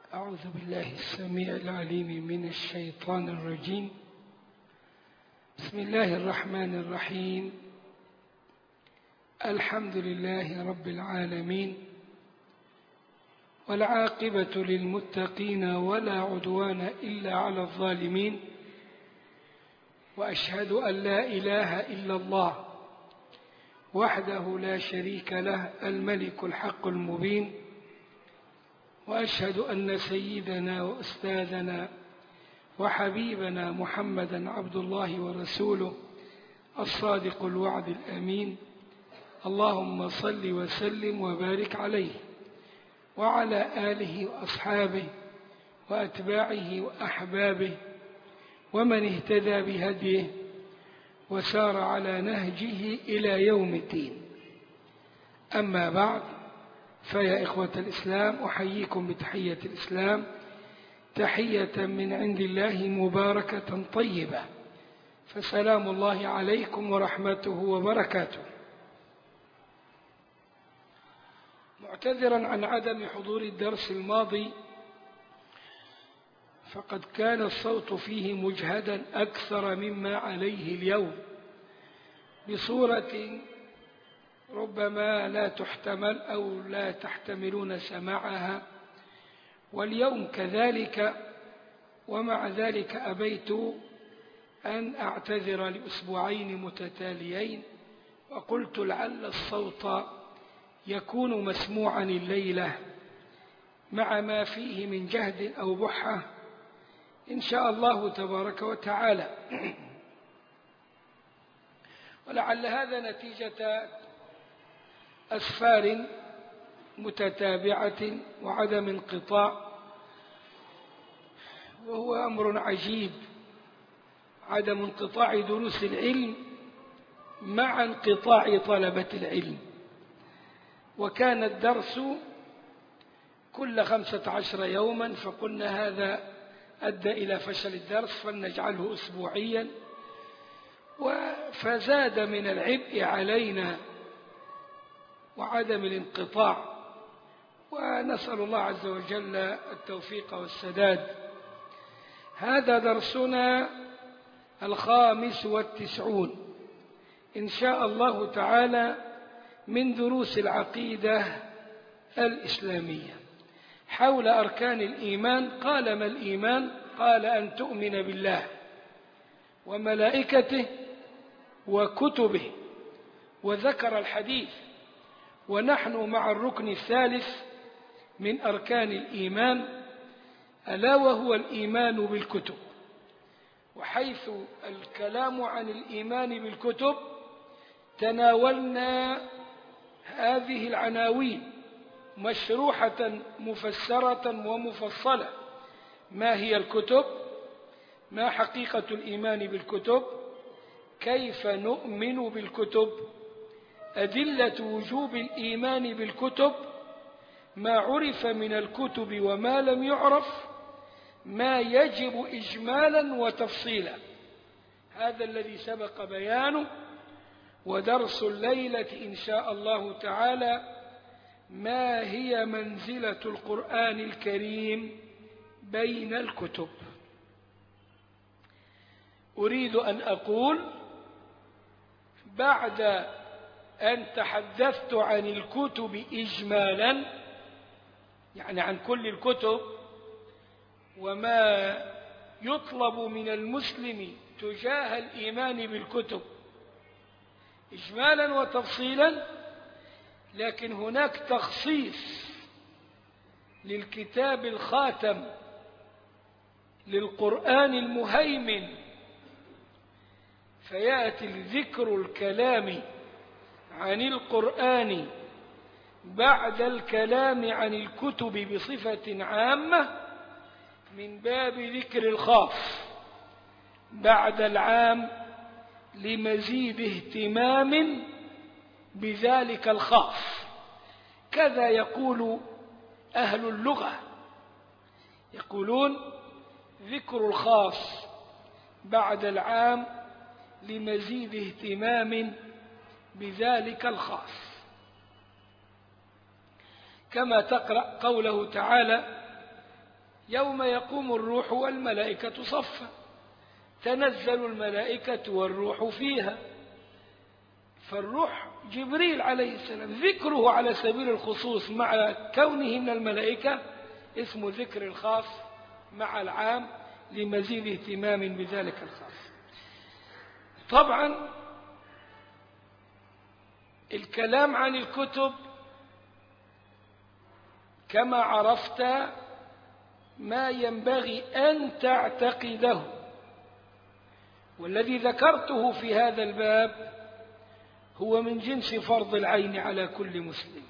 أعوذ بالله السميع العليم من الشيطان الرجيم بسم الله الرحمن الرحيم الحمد لله رب العالمين والعاقبة للمتقين ولا عدوان إلا على الظالمين وأشهد أن لا إله إلا الله وحده لا شريك له الملك الحق المبين وأشهد أن سيدنا وأستاذنا وحبيبنا محمدا عبد الله ورسوله الصادق الوعد الأمين اللهم صل وسلم وبارك عليه وعلى آله وأصحابه وأتباعه وأحبابه ومن اهتدى بهديه وسار على نهجه إلى يوم الدين أما بعد فيا إخوة الإسلام أحييكم بتحية الإسلام تحية من عند الله مباركة طيبة فسلام الله عليكم ورحمته وبركاته معتذرا عن عدم حضور الدرس الماضي فقد كان الصوت فيه مجهدا أكثر مما عليه اليوم بصورة ربما لا تحتمل أو لا تحتملون سماعها واليوم كذلك ومع ذلك أبيت أن أعتذر لأسبوعين متتاليين وقلت لعل الصوت يكون مسموعا الليلة مع ما فيه من جهد أو بحة إن شاء الله تبارك وتعالى ولعل هذا نتيجة أسفار متتابعة وعدم انقطاع وهو أمر عجيب عدم انقطاع دروس العلم مع انقطاع طلبة العلم وكان الدرس كل خمسة عشر يوما فقلنا هذا أدى إلى فشل الدرس فلنجعله أسبوعيا فزاد من العبء علينا وعدم الانقطاع ونسأل الله عز وجل التوفيق والسداد هذا درسنا الخامس والتسعون إن شاء الله تعالى من دروس العقيدة الإسلامية حول أركان الإيمان قال ما الإيمان قال أن تؤمن بالله وملائكته وكتبه وذكر الحديث ونحن مع الركن الثالث من أركان الإيمان ألا وهو الإيمان بالكتب وحيث الكلام عن الإيمان بالكتب تناولنا هذه العناوين مشروحة مفسرة ومفصلة ما هي الكتب ما حقيقة الإيمان بالكتب كيف نؤمن بالكتب أدلة وجوب الإيمان بالكتب ما عرف من الكتب وما لم يعرف ما يجب إجمالا وتفصيلا هذا الذي سبق بيانه ودرس الليلة إن شاء الله تعالى ما هي منزلة القرآن الكريم بين الكتب أريد أن أقول بعد أن تحدثت عن الكتب إجمالا يعني عن كل الكتب وما يطلب من المسلم تجاه الإيمان بالكتب إجمالا وتفصيلا لكن هناك تخصيص للكتاب الخاتم للقرآن المهيمن فيأتي ذكر الكلام عن القرآن بعد الكلام عن الكتب بصفة عامة من باب ذكر الخاص بعد العام لمزيد اهتمام بذلك الخاص كذا يقول أهل اللغة يقولون ذكر الخاص بعد العام لمزيد اهتمام بذلك الخاص كما تقرأ قوله تعالى يوم يقوم الروح والملائكة صفا تنزل الملائكة والروح فيها فالروح جبريل عليه السلام ذكره على سبيل الخصوص مع كونه من الملائكة اسم ذكر الخاص مع العام لمزيد اهتمام بذلك الخاص طبعا الكلام عن الكتب كما عرفت ما ينبغي أن تعتقده والذي ذكرته في هذا الباب هو من جنس فرض العين على كل مسلم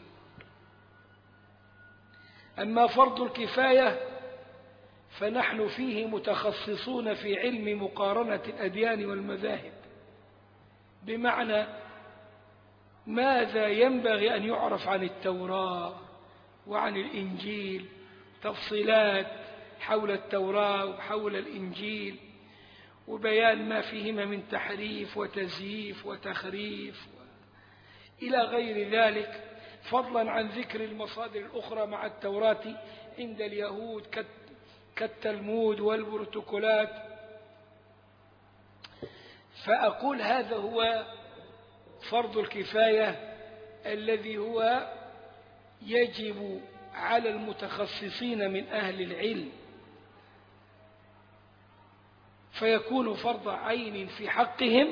أما فرض الكفاية فنحن فيه متخصصون في علم مقارنة الأديان والمذاهب بمعنى ماذا ينبغي أن يعرف عن التوراة وعن الإنجيل تفصيلات حول التوراة وحول الإنجيل وبيان ما فيهما من تحريف وتزييف وتخريف إلى غير ذلك فضلا عن ذكر المصادر الأخرى مع التوراة عند اليهود كالتلمود والبروتوكولات فأقول هذا هو فرض الكفاية الذي هو يجب على المتخصصين من أهل العلم فيكون فرض عين في حقهم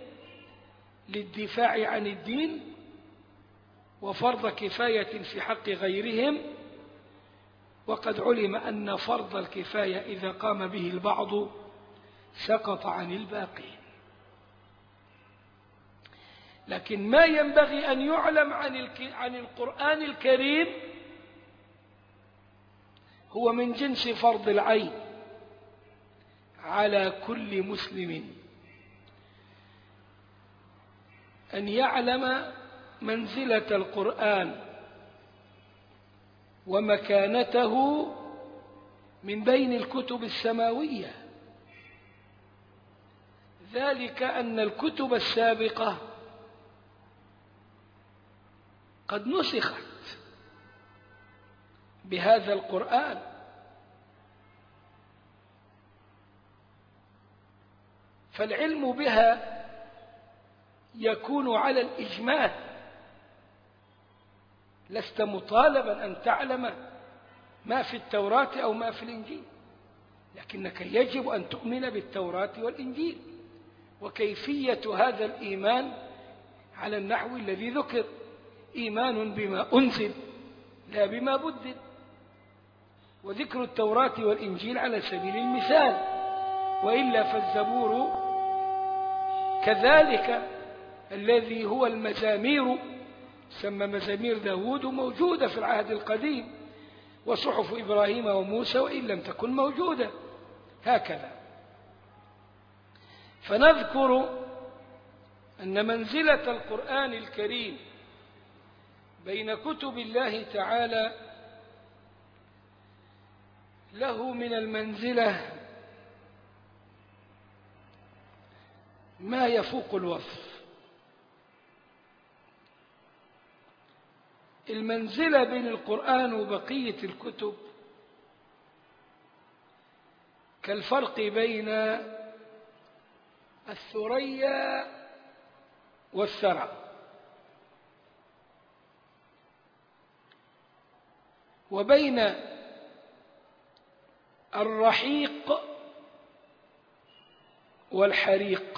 للدفاع عن الدين وفرض كفاية في حق غيرهم وقد علم أن فرض الكفاية إذا قام به البعض سقط عن الباقين لكن ما ينبغي أن يعلم عن عن القرآن الكريم هو من جنس فرض العين على كل مسلم أن يعلم منزلة القرآن ومكانته من بين الكتب السماوية ذلك أن الكتب السابقة قد نسخت بهذا القرآن فالعلم بها يكون على الإجمال لست مطالبا أن تعلم ما في التوراة أو ما في الإنجيل لكنك يجب أن تؤمن بالتوراة والإنجيل وكيفية هذا الإيمان على النحو الذي ذكر إيمان بما أنزل لا بما بدل وذكر التوراة والإنجيل على سبيل المثال وإلا فالزبور كذلك الذي هو المزامير سمى مزامير داود موجودة في العهد القديم وصحف إبراهيم وموسى وإن لم تكن موجودة هكذا فنذكر أن منزلة القرآن الكريم بين كتب الله تعالى له من المنزلة ما يفوق الوصف المنزلة بين القرآن وبقية الكتب كالفرق بين الثريا والثرى وبين الرحيق والحريق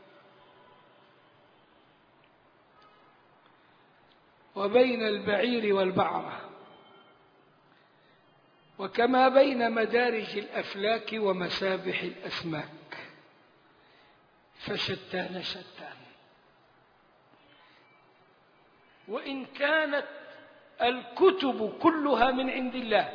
وبين البعير والبعرة وكما بين مدارج الأفلاك ومسابح الأسماك فشتان شتان وإن كانت الكتب كلها من عند الله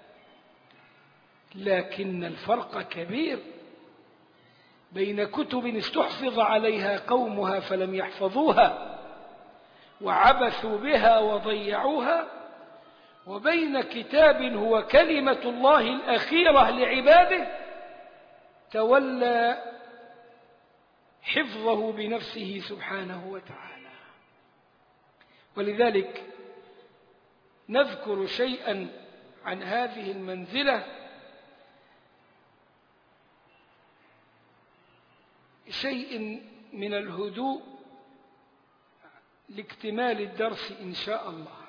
لكن الفرق كبير بين كتب استحفظ عليها قومها فلم يحفظوها وعبثوا بها وضيعوها وبين كتاب هو كلمة الله الأخيرة لعباده تولى حفظه بنفسه سبحانه وتعالى ولذلك نذكر شيئا عن هذه المنزلة بشيء من الهدوء لاكتمال الدرس إن شاء الله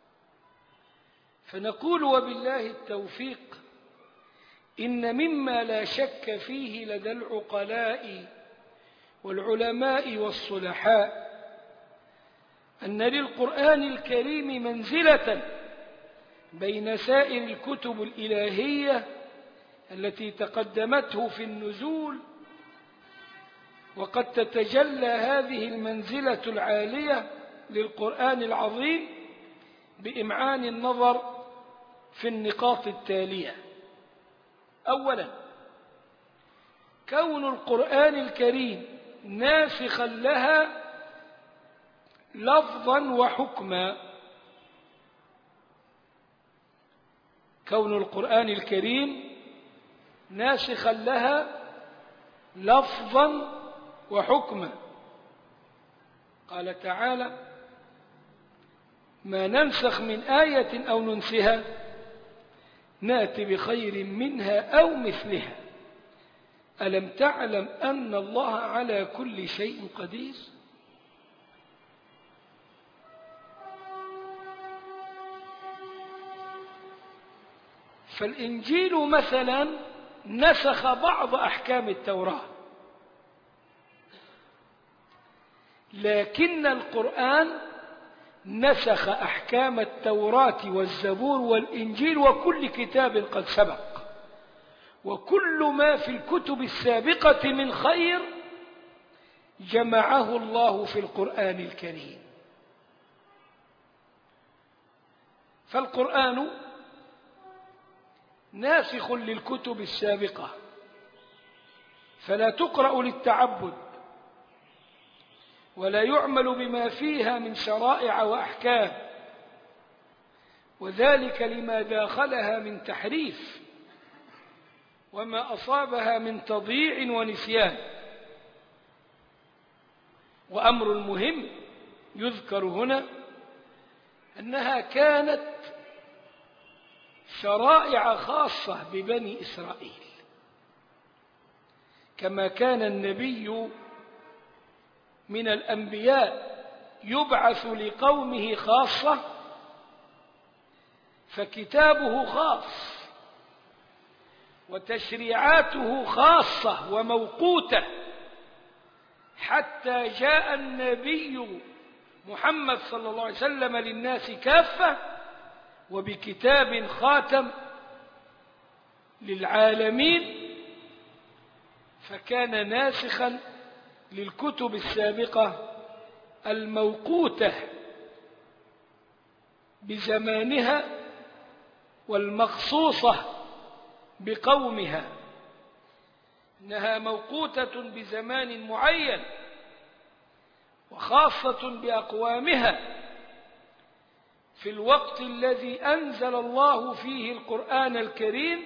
فنقول وبالله التوفيق إن مما لا شك فيه لدى العقلاء والعلماء والصلحاء أن للقرآن الكريم منزلة بين سائر الكتب الإلهية التي تقدمته في النزول وقد تتجلى هذه المنزلة العالية للقرآن العظيم بإمعان النظر في النقاط التالية أولا كون القرآن الكريم ناسخا لها لفظا وحكما كون القرآن الكريم ناسخا لها لفظا وحكما قال تعالى ما ننسخ من آية أو ننسها نات بخير منها أو مثلها ألم تعلم أن الله على كل شيء قدير فالإنجيل مثلا نسخ بعض أحكام التوراة لكن القرآن نسخ أحكام التوراة والزبور والإنجيل وكل كتاب قد سبق وكل ما في الكتب السابقة من خير جمعه الله في القرآن الكريم فالقرآن ناسخ للكتب السابقة فلا تقرأ للتعبد ولا يعمل بما فيها من شرائع وأحكام وذلك لما داخلها من تحريف وما أصابها من تضييع ونسيان وأمر مهم يذكر هنا أنها كانت شرائع خاصة ببني إسرائيل كما كان النبي من الأنبياء يبعث لقومه خاصة فكتابه خاص وتشريعاته خاصة وموقوتة حتى جاء النبي محمد صلى الله عليه وسلم للناس كافة وبكتاب خاتم للعالمين فكان ناسخا للكتب السابقة الموقوتة بزمانها والمخصوصة بقومها إنها موقوتة بزمان معين وخاصة بأقوامها في الوقت الذي أنزل الله فيه القرآن الكريم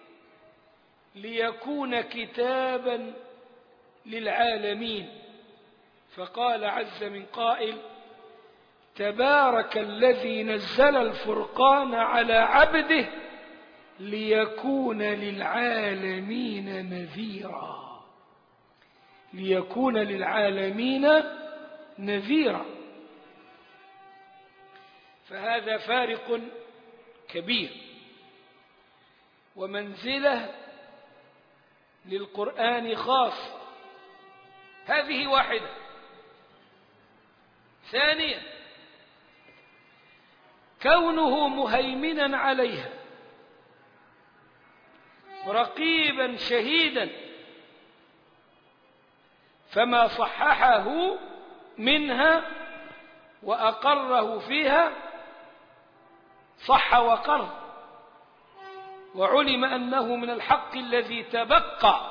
ليكون كتابا للعالمين فقال عز من قائل تبارك الذي نزل الفرقان على عبده ليكون للعالمين نذيرا ليكون للعالمين نذيرا فهذا فارق كبير ومنزله للقرآن خاص هذه واحدة ثانيا كونه مهيمنا عليها رقيبا شهيدا فما صححه منها وأقره فيها صح وقر وعلم أنه من الحق الذي تبقى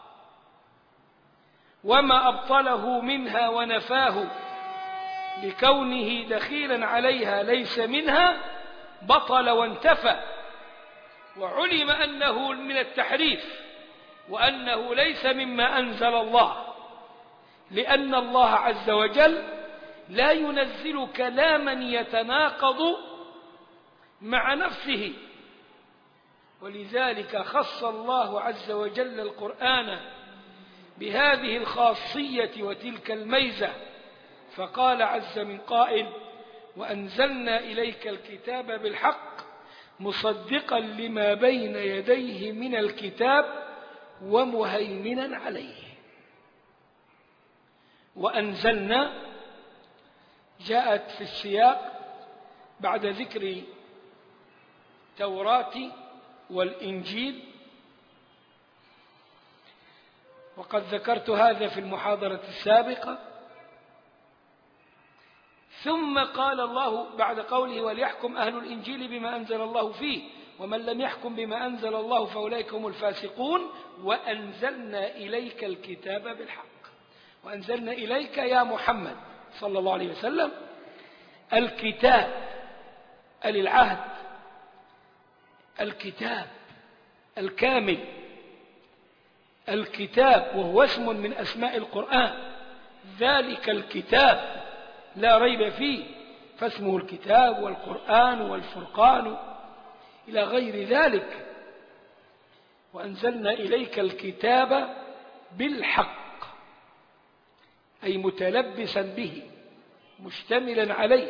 وما أبطله منها ونفاه لكونه دخيلا عليها ليس منها بطل وانتفى وعلم أنه من التحريف وأنه ليس مما أنزل الله لأن الله عز وجل لا ينزل كلاما يتناقض مع نفسه ولذلك خص الله عز وجل القرآن بهذه الخاصية وتلك الميزة فقال عز من قائل وأنزلنا إليك الكتاب بالحق مصدقا لما بين يديه من الكتاب ومهيمنا عليه وأنزلنا جاءت في السياق بعد ذكر التوراة والإنجيل وقد ذكرت هذا في المحاضرة السابقة ثم قال الله بعد قوله وليحكم أهل الإنجيل بما أنزل الله فيه ومن لم يحكم بما أنزل الله فأولئك هم الفاسقون وأنزلنا إليك الكتاب بالحق وأنزلنا إليك يا محمد صلى الله عليه وسلم الكتاب العهد الكتاب الكامل الكتاب وهو اسم من أسماء القرآن ذلك الكتاب لا ريب فيه فاسمه الكتاب والقرآن والفرقان إلى غير ذلك وأنزلنا إليك الكتاب بالحق أي متلبسا به مشتملا عليه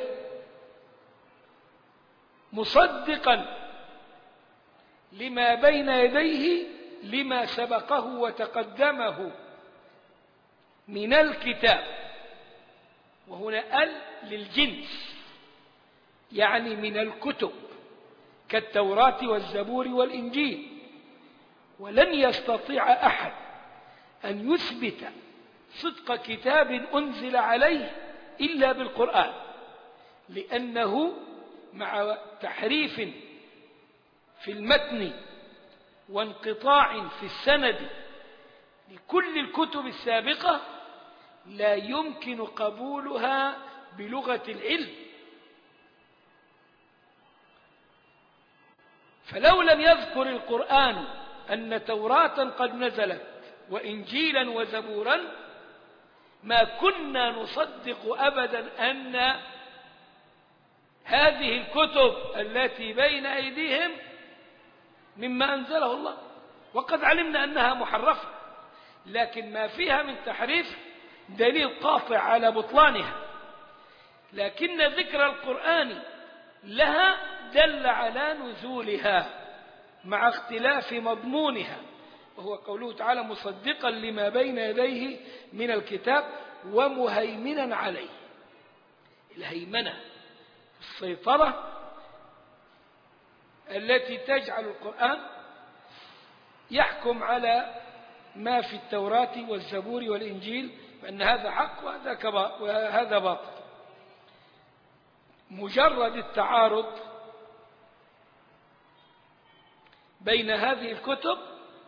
مصدقا لما بين يديه لما سبقه وتقدمه من الكتاب وهنا ال للجنس يعني من الكتب كالتوراة والزبور والإنجيل ولن يستطيع أحد أن يثبت صدق كتاب أنزل عليه إلا بالقرآن لأنه مع تحريف في المتن وانقطاع في السند لكل الكتب السابقة لا يمكن قبولها بلغة العلم فلو لم يذكر القرآن أن توراة قد نزلت وإنجيلا وزبورا ما كنا نصدق أبدا أن هذه الكتب التي بين أيديهم مما أنزله الله وقد علمنا أنها محرفة لكن ما فيها من تحريف دليل قاطع على بطلانها لكن ذكر القرآن لها دل على نزولها مع اختلاف مضمونها وهو قوله تعالى مصدقا لما بين يديه من الكتاب ومهيمنا عليه الهيمنة السيطرة التي تجعل القرآن يحكم على ما في التوراة والزبور والإنجيل فأن هذا حق وهذا, وهذا باطل مجرد التعارض بين هذه الكتب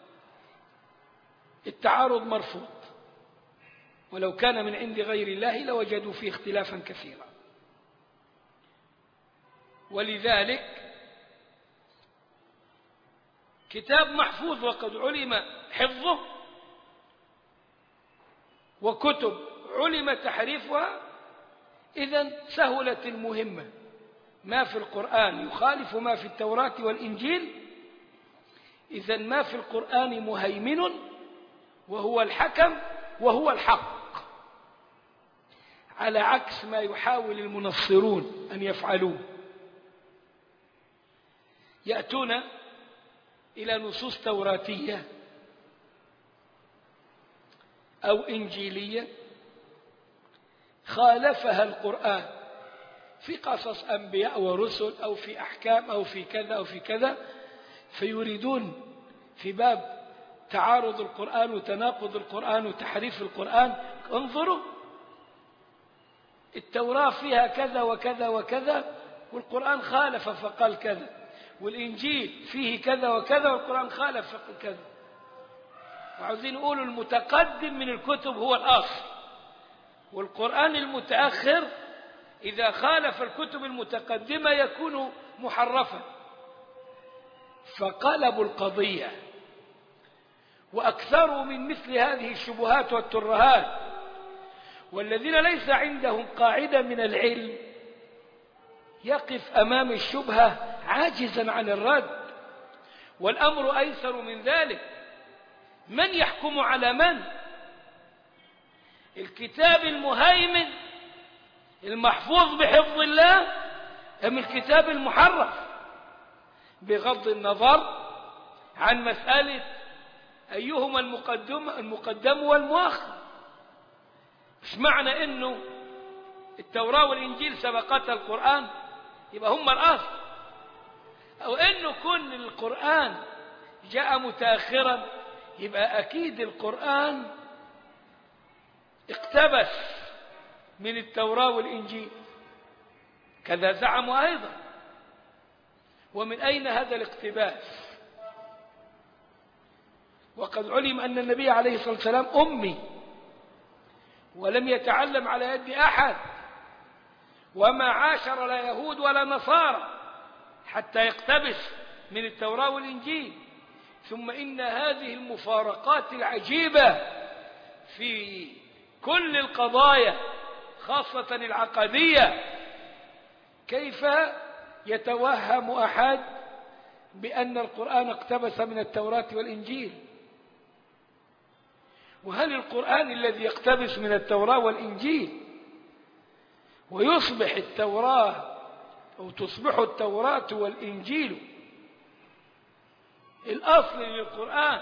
التعارض مرفوض ولو كان من عند غير الله لوجدوا فيه اختلافا كثيرا ولذلك كتاب محفوظ وقد علم حفظه وكتب علم تحريفها إذا سهلت المهمة ما في القرآن يخالف ما في التوراة والإنجيل إذا ما في القرآن مهيمن وهو الحكم وهو الحق على عكس ما يحاول المنصرون أن يفعلوه يأتون إلى نصوص توراتية أو إنجيلية خالفها القرآن في قصص أنبياء ورسل أو في أحكام أو في كذا أو في كذا فيريدون في باب تعارض القرآن وتناقض القرآن وتحريف القرآن انظروا التوراة فيها كذا وكذا وكذا والقرآن خالف فقال كذا والإنجيل فيه كذا وكذا والقرآن خالف كذا وعاوزين يقولوا المتقدم من الكتب هو الأصل والقرآن المتأخر إذا خالف الكتب المتقدمة يكون محرفا فقلبوا القضية وأكثروا من مثل هذه الشبهات والترهات والذين ليس عندهم قاعدة من العلم يقف أمام الشبهة عاجزا عن الرد والأمر أيسر من ذلك من يحكم على من الكتاب المهيمن المحفوظ بحفظ الله أم الكتاب المحرف بغض النظر عن مسألة أيهما المقدم, المقدم والمؤخر مش معنى أنه التوراة والإنجيل سبقتها القرآن يبقى هم الأصل أو أنه كل القرآن جاء متأخرا يبقى أكيد القرآن اقتبس من التوراة والإنجيل كذا زعموا أيضا ومن أين هذا الاقتباس وقد علم أن النبي عليه الصلاة والسلام أمي ولم يتعلم على يد أحد وما عاشر لا يهود ولا نصارى حتى يقتبس من التوراة والإنجيل ثم إن هذه المفارقات العجيبة في كل القضايا خاصة العقدية كيف يتوهم أحد بأن القرآن اقتبس من التوراة والإنجيل وهل القرآن الذي يقتبس من التوراة والإنجيل ويصبح التوراة أو تصبح التوراة والإنجيل الأصل للقرآن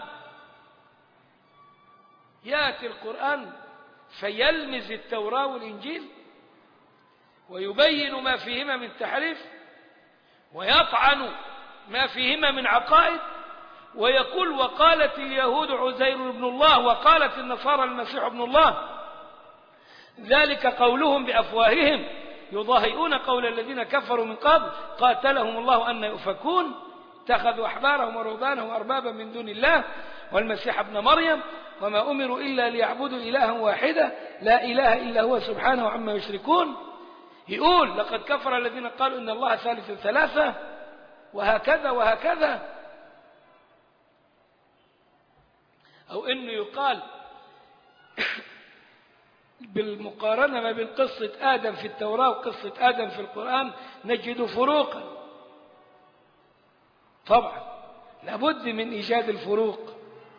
يأتي القرآن فيلمز التوراة والإنجيل ويبين ما فيهما من تحريف ويطعن ما فيهما من عقائد ويقول وقالت اليهود عزير ابن الله وقالت النصارى المسيح ابن الله ذلك قولهم بأفواههم يضاهئون قول الذين كفروا من قبل قاتلهم الله أن يؤفكون اتخذوا أحبارهم ورهبانهم أربابا من دون الله والمسيح ابن مريم وما أمروا إلا ليعبدوا إلها واحدة لا إله إلا هو سبحانه عما يشركون يقول لقد كفر الذين قالوا إن الله ثالث ثلاثة وهكذا وهكذا أو إنه يقال بالمقارنة ما بين قصة آدم في التوراة وقصة آدم في القرآن نجد فروقا طبعا لابد من إيجاد الفروق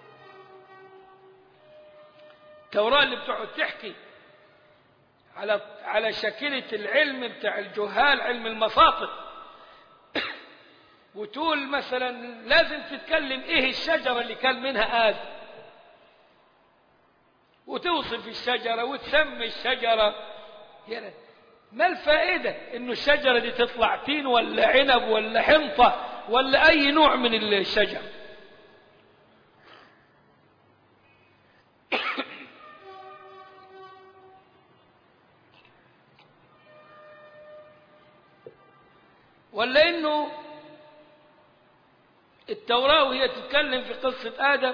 التوراة اللي بتقعد تحكي على على شكلة العلم بتاع الجهال علم المصاطب وتقول مثلا لازم تتكلم ايه الشجرة اللي كان منها آدم وتوصف الشجرة وتسمي الشجرة يعني ما الفائدة انه الشجرة دي تطلع تين ولا عنب ولا حنطة ولا اي نوع من الشجر ولا انه التوراة وهي تتكلم في قصة آدم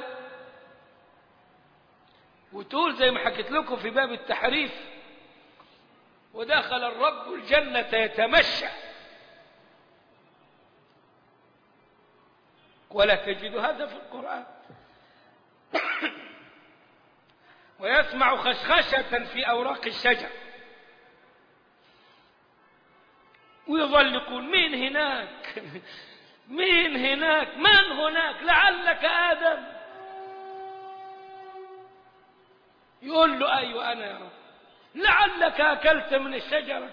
وتقول زي ما حكيت لكم في باب التحريف ودخل الرب الجنة يتمشى ولا تجد هذا في القرآن ويسمع خشخشة في أوراق الشجر ويظل يقول مين هناك مين هناك من هناك لعلك آدم يقول له أيوة أنا يا رب لعلك أكلت من الشجرة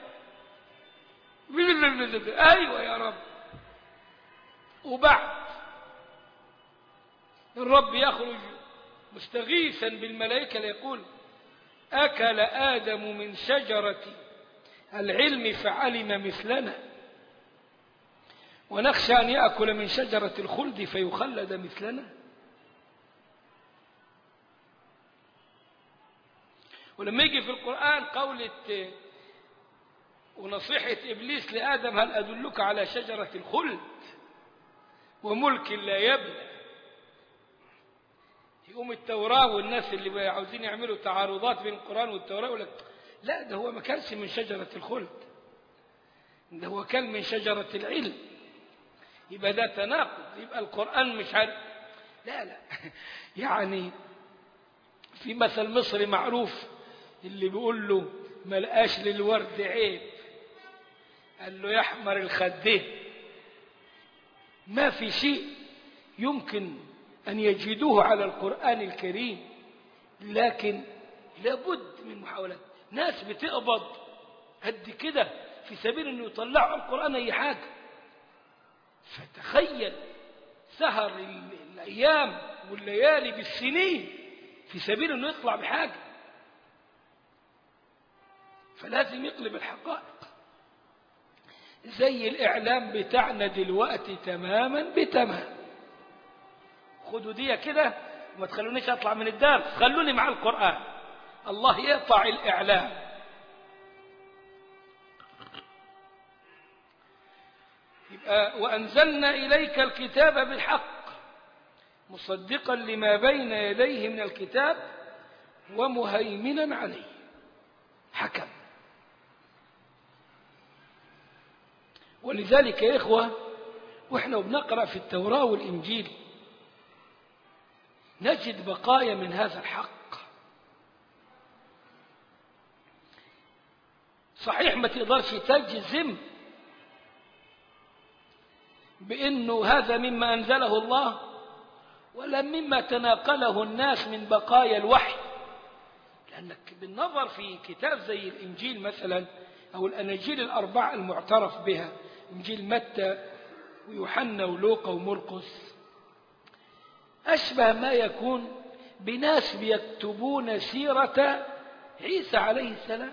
أيوة يا رب وبعد الرب يخرج مستغيثا بالملائكة ليقول أكل آدم من شجرة العلم فعلم مثلنا ونخشى أن يأكل من شجرة الخلد فيخلد مثلنا ولما يجي في القرآن قولة ونصيحة إبليس لآدم هل أدلك على شجرة الخلد وملك لا يبلى يقوم التوراة والناس اللي عاوزين يعملوا تعارضات بين القرآن والتوراة يقول لك لا ده هو ما كانش من شجرة الخلد ده هو كان من شجرة العلم يبقى ده تناقض يبقى القرآن مش عارف لا لا يعني في مثل مصري معروف اللي بيقول له ما لقاش للورد عيب قال له يحمر الخدين ما في شيء يمكن أن يجدوه على القرآن الكريم لكن لابد من محاولات ناس بتقبض قد كده في سبيل انه يطلعوا القرآن اي حاجة فتخيل سهر الايام والليالي بالسنين في سبيل انه يطلع بحاجة فلازم يقلب الحقائق زي الإعلام بتاعنا دلوقتي تماما بتمام خدوا دي كده وما تخلونيش أطلع من الدرس خلوني مع القرآن الله يقطع الإعلام يبقى وأنزلنا إليك الكتاب بالحق مصدقا لما بين يديه من الكتاب ومهيمنا عليه حكم ولذلك يا إخوة وإحنا بنقرأ في التوراة والإنجيل نجد بقايا من هذا الحق صحيح ما تقدرش تجزم بأنه هذا مما أنزله الله ولا مما تناقله الناس من بقايا الوحي لأنك بالنظر في كتاب زي الإنجيل مثلا أو الأناجيل الأربعة المعترف بها إنجيل متى ويوحنا ولوقا ومرقس أشبه ما يكون بناس بيكتبون سيرة عيسى عليه السلام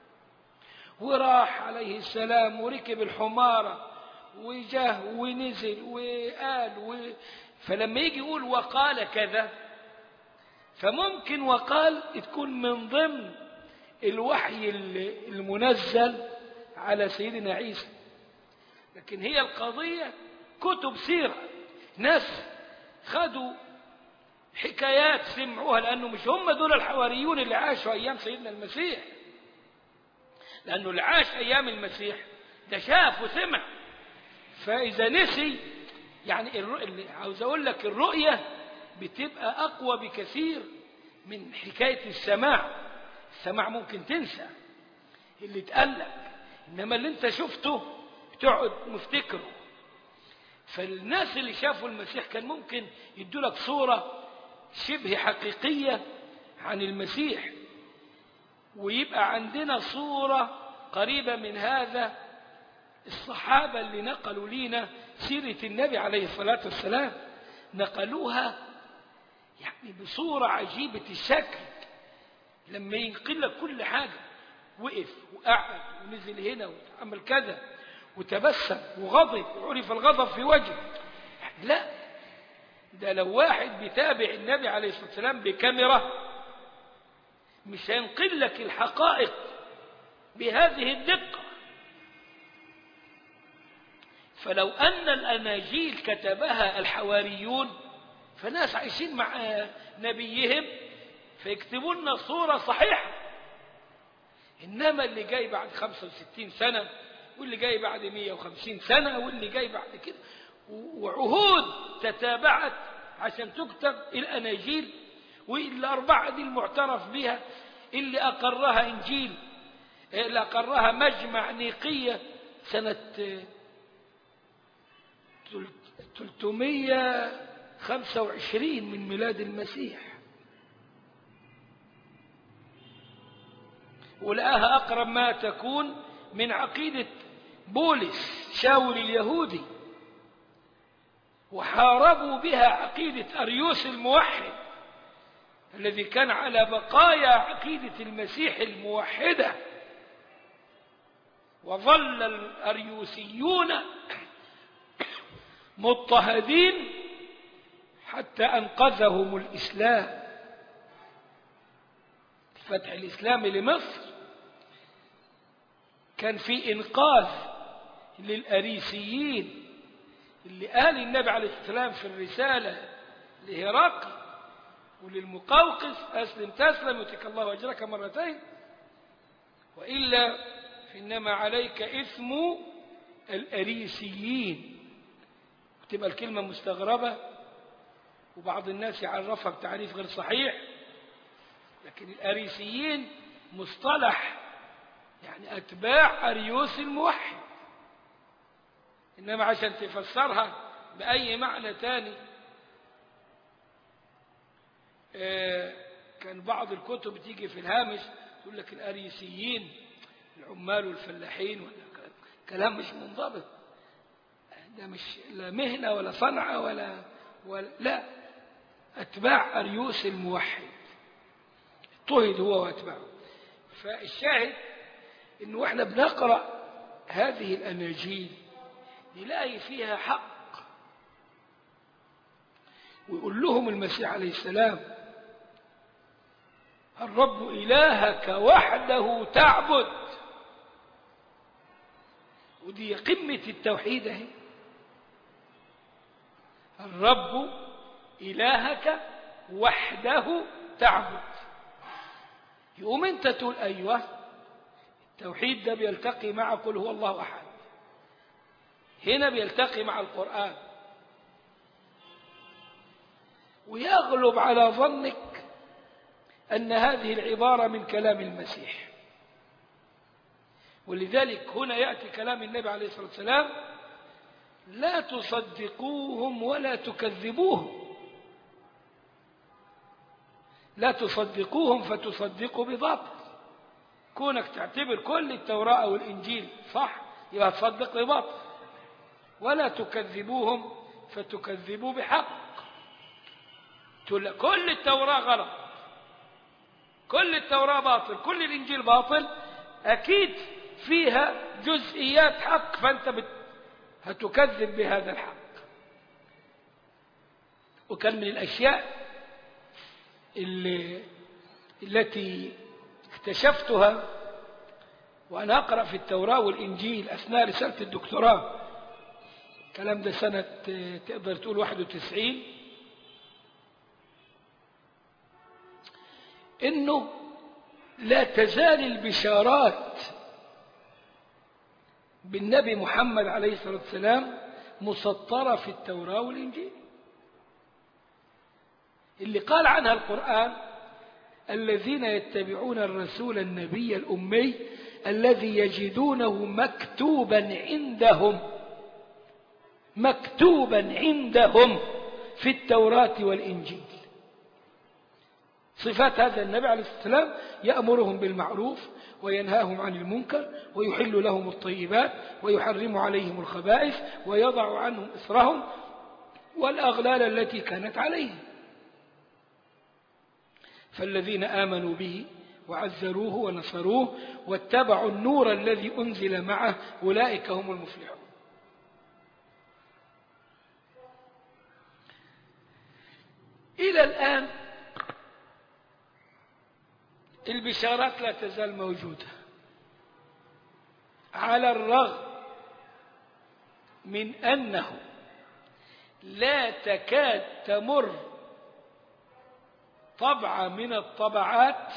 وراح عليه السلام وركب الحمارة وجاه ونزل وقال و... فلما يجي يقول وقال كذا فممكن وقال تكون من ضمن الوحي المنزل على سيدنا عيسى لكن هي القضية كتب سيرة ناس خدوا حكايات سمعوها لأنه مش هم دول الحواريون اللي عاشوا أيام سيدنا المسيح لأنه اللي عاش أيام المسيح ده شاف وسمع فإذا نسي يعني اللي عاوز أقول لك الرؤية بتبقى أقوى بكثير من حكاية السماع السماع ممكن تنسى اللي اتقال إنما اللي انت شفته تقعد مفتكره فالناس اللي شافوا المسيح كان ممكن يدوا لك صورة شبه حقيقية عن المسيح ويبقى عندنا صورة قريبة من هذا الصحابة اللي نقلوا لينا سيرة النبي عليه الصلاة والسلام نقلوها يعني بصورة عجيبة الشكل لما ينقل لك كل حاجة وقف وقعد ونزل هنا وعمل كذا وتبسم وغضب وعرف الغضب في وجهه لا ده لو واحد بيتابع النبي عليه الصلاة والسلام بكاميرا مش هينقل لك الحقائق بهذه الدقة فلو أن الأناجيل كتبها الحواريون فناس عايشين مع نبيهم فيكتبون لنا صورة صحيحة إنما اللي جاي بعد 65 سنة واللي جاي بعد 150 سنة واللي جاي بعد كده وعهود تتابعت عشان تكتب الأناجيل والأربعة دي المعترف بها اللي أقرها إنجيل اللي أقرها مجمع نيقية سنة 325 من ميلاد المسيح ولقاها أقرب ما تكون من عقيدة بولس شاول اليهودي وحاربوا بها عقيدة أريوس الموحد الذي كان على بقايا عقيدة المسيح الموحدة وظل الأريوسيون مضطهدين حتى أنقذهم الإسلام فتح الإسلام لمصر كان في إنقاذ للأريسيين اللي قال النبي عليه السلام في الرسالة لهرقل وللمقوقس أسلم تسلم يؤتك الله أجرك مرتين وإلا فإنما عليك إثم الأريسيين تبقى الكلمة مستغربة وبعض الناس يعرفها بتعريف غير صحيح لكن الأريسيين مصطلح يعني أتباع أريوس الموحد إنما عشان تفسرها بأي معنى تاني كان بعض الكتب تيجي في الهامش تقول لك الأريسيين العمال والفلاحين ولا كلام مش منضبط ده مش لا مهنة ولا صنعة ولا, ولا لا أتباع أريوس الموحد اضطهد هو وأتباعه فالشاهد إنه إحنا بنقرأ هذه الأناجيل نلاقي فيها حق ويقول لهم المسيح عليه السلام الرب إلهك وحده تعبد ودي قمة التوحيد اهي الرب إلهك وحده تعبد يقوم انت تقول أيوة التوحيد ده بيلتقي مع قل هو الله أحد هنا بيلتقي مع القرآن ويغلب على ظنك أن هذه العبارة من كلام المسيح ولذلك هنا يأتي كلام النبي عليه الصلاة والسلام لا تصدقوهم ولا تكذبوهم لا تصدقوهم فتصدقوا بباطل كونك تعتبر كل التوراة أو الإنجيل صح يبقى تصدق بباطل ولا تكذبوهم فتكذبوا بحق تقول كل التوراة غلط كل التوراة باطل كل الإنجيل باطل أكيد فيها جزئيات حق فأنت بت... هتكذب بهذا الحق وكان من الأشياء اللي التي اكتشفتها وأنا أقرأ في التوراة والإنجيل أثناء رسالة الدكتوراه الكلام ده سنة تقدر تقول 91 إنه لا تزال البشارات بالنبي محمد عليه الصلاة والسلام مسطرة في التوراة والإنجيل اللي قال عنها القرآن الذين يتبعون الرسول النبي الأمي الذي يجدونه مكتوبا عندهم مكتوبا عندهم في التوراة والإنجيل صفات هذا النبي عليه الصلاة والسلام يأمرهم بالمعروف وينهاهم عن المنكر ويحل لهم الطيبات ويحرم عليهم الخبائث ويضع عنهم إسرهم والأغلال التي كانت عليهم فالذين آمنوا به وعزروه ونصروه واتبعوا النور الذي أنزل معه أولئك هم المفلحون إلى الآن البشارات لا تزال موجودة على الرغم من أنه لا تكاد تمر طبعة من الطبعات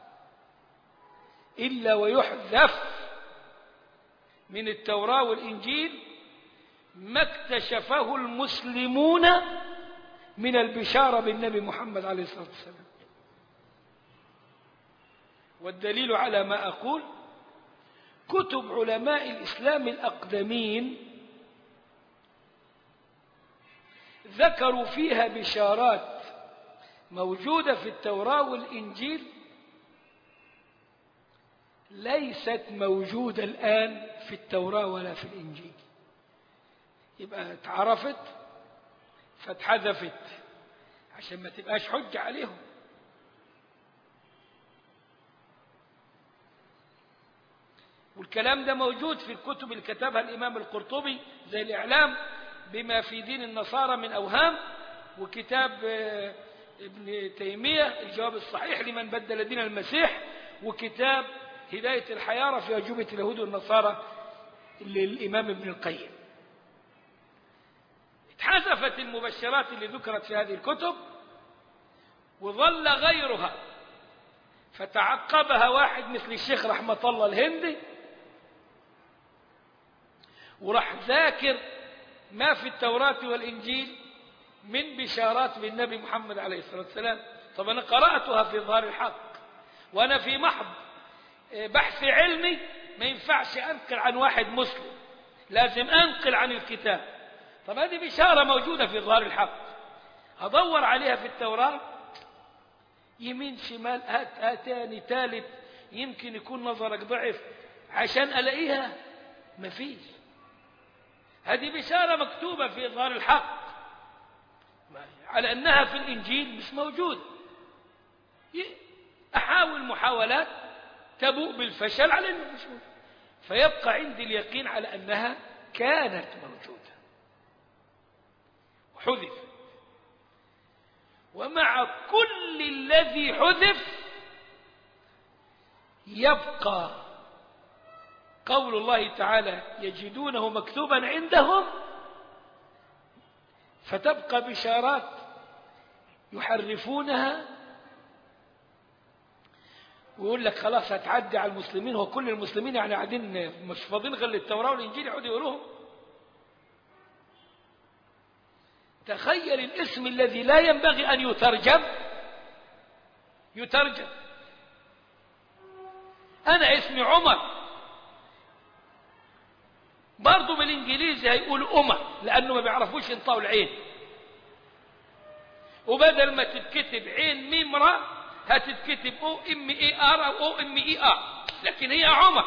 إلا ويحذف من التوراة والإنجيل ما اكتشفه المسلمون من البشارة بالنبي محمد عليه الصلاة والسلام والدليل على ما أقول كتب علماء الإسلام الأقدمين ذكروا فيها بشارات موجودة في التوراة والإنجيل ليست موجودة الآن في التوراة ولا في الإنجيل يبقى اتعرفت فاتحذفت عشان ما تبقاش حجة عليهم والكلام ده موجود في الكتب اللي كتبها الإمام القرطبي زي الإعلام بما في دين النصارى من أوهام وكتاب ابن تيمية الجواب الصحيح لمن بدل دين المسيح وكتاب هداية الحيارى في أجوبة اليهود والنصارى للإمام ابن القيم اتحذفت المبشرات اللي ذكرت في هذه الكتب وظل غيرها فتعقبها واحد مثل الشيخ رحمة الله الهندي وراح ذاكر ما في التوراة والإنجيل من بشارات بالنبي محمد عليه الصلاة والسلام طب أنا قرأتها في ظهر الحق وأنا في محض بحث علمي ما ينفعش أنقل عن واحد مسلم لازم أنقل عن الكتاب طب هذه بشارة موجودة في ظهر الحق أدور عليها في التوراة يمين شمال هات هاتاني ثالث يمكن يكون نظرك ضعف عشان ألاقيها مفيش هذه بشارة مكتوبة في إظهار الحق على أنها في الإنجيل مش موجودة أحاول محاولات تبوء بالفشل على أنه مش موجود فيبقى عندي اليقين على أنها كانت موجودة وحذف ومع كل الذي حذف يبقى قول الله تعالى يجدونه مكتوبا عندهم فتبقى بشارات يحرفونها ويقول لك خلاص هتعدي على المسلمين هو كل المسلمين يعني قاعدين مش فاضيين غير التوراة والإنجيل يقعدوا يقولوهم تخيل الاسم الذي لا ينبغي أن يترجم يترجم أنا اسمي عمر برضه بالإنجليزي هيقول أمة لأنه ما بيعرفوش ينطقوا العين وبدل ما تتكتب عين ميم را هتتكتب او ام اي ار او او ام اي ار لكن هي عمر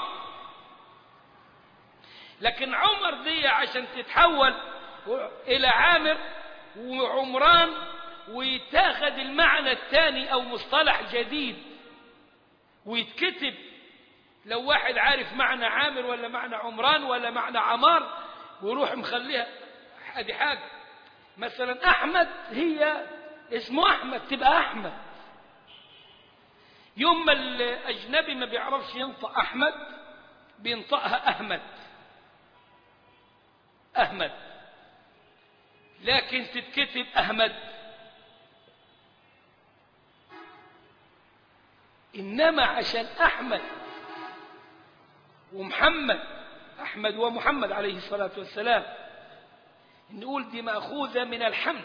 لكن عمر دي عشان تتحول الى عامر وعمران ويتاخد المعنى الثاني او مصطلح جديد ويتكتب لو واحد عارف معنى عامر ولا معنى عمران ولا معنى عمار ويروح مخليها ادي حاجه مثلا احمد هي اسمه احمد تبقى احمد يوم ما الاجنبي ما بيعرفش ينطق احمد بينطقها احمد احمد لكن تتكتب احمد انما عشان احمد ومحمد أحمد ومحمد عليه الصلاة والسلام نقول دي مأخوذة من الحمد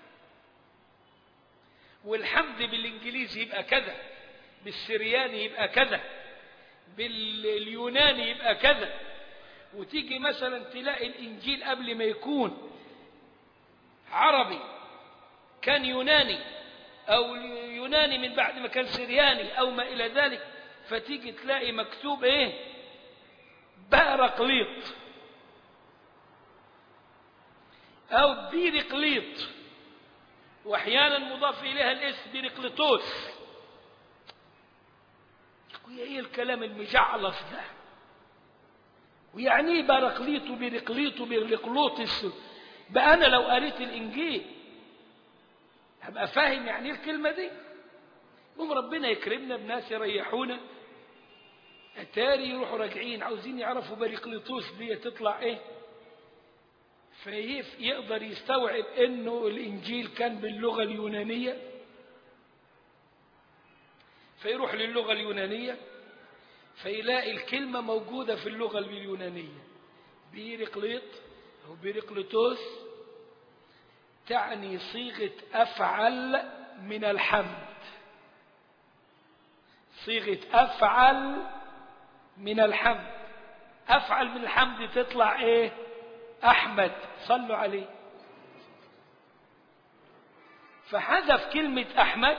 والحمد بالإنجليزي يبقى كذا بالسرياني يبقى كذا باليوناني يبقى كذا وتيجي مثلا تلاقي الإنجيل قبل ما يكون عربي كان يوناني أو يوناني من بعد ما كان سرياني أو ما إلى ذلك فتيجي تلاقي مكتوب إيه بارقليط أو بيرقليط وأحيانا مضاف إليها الاسم بيرقليطوس ايه الكلام المجعلص ده ويعني ايه بارقليط وبيرقليط وبيرقلوطس بقى أنا لو قريت الإنجيل هبقى فاهم يعني ايه الكلمة دي قوم ربنا يكرمنا بناس يريحونا اتاري يروحوا راجعين عاوزين يعرفوا بريقليطوس دي تطلع ايه فيقدر يستوعب انه الانجيل كان باللغه اليونانيه فيروح للغه اليونانيه فيلاقي الكلمه موجوده في اللغه اليونانيه بيرقليط او بيرقليطوس تعني صيغه افعل من الحمد صيغه افعل من الحمد أفعل من الحمد تطلع إيه أحمد صلوا عليه فحذف كلمة أحمد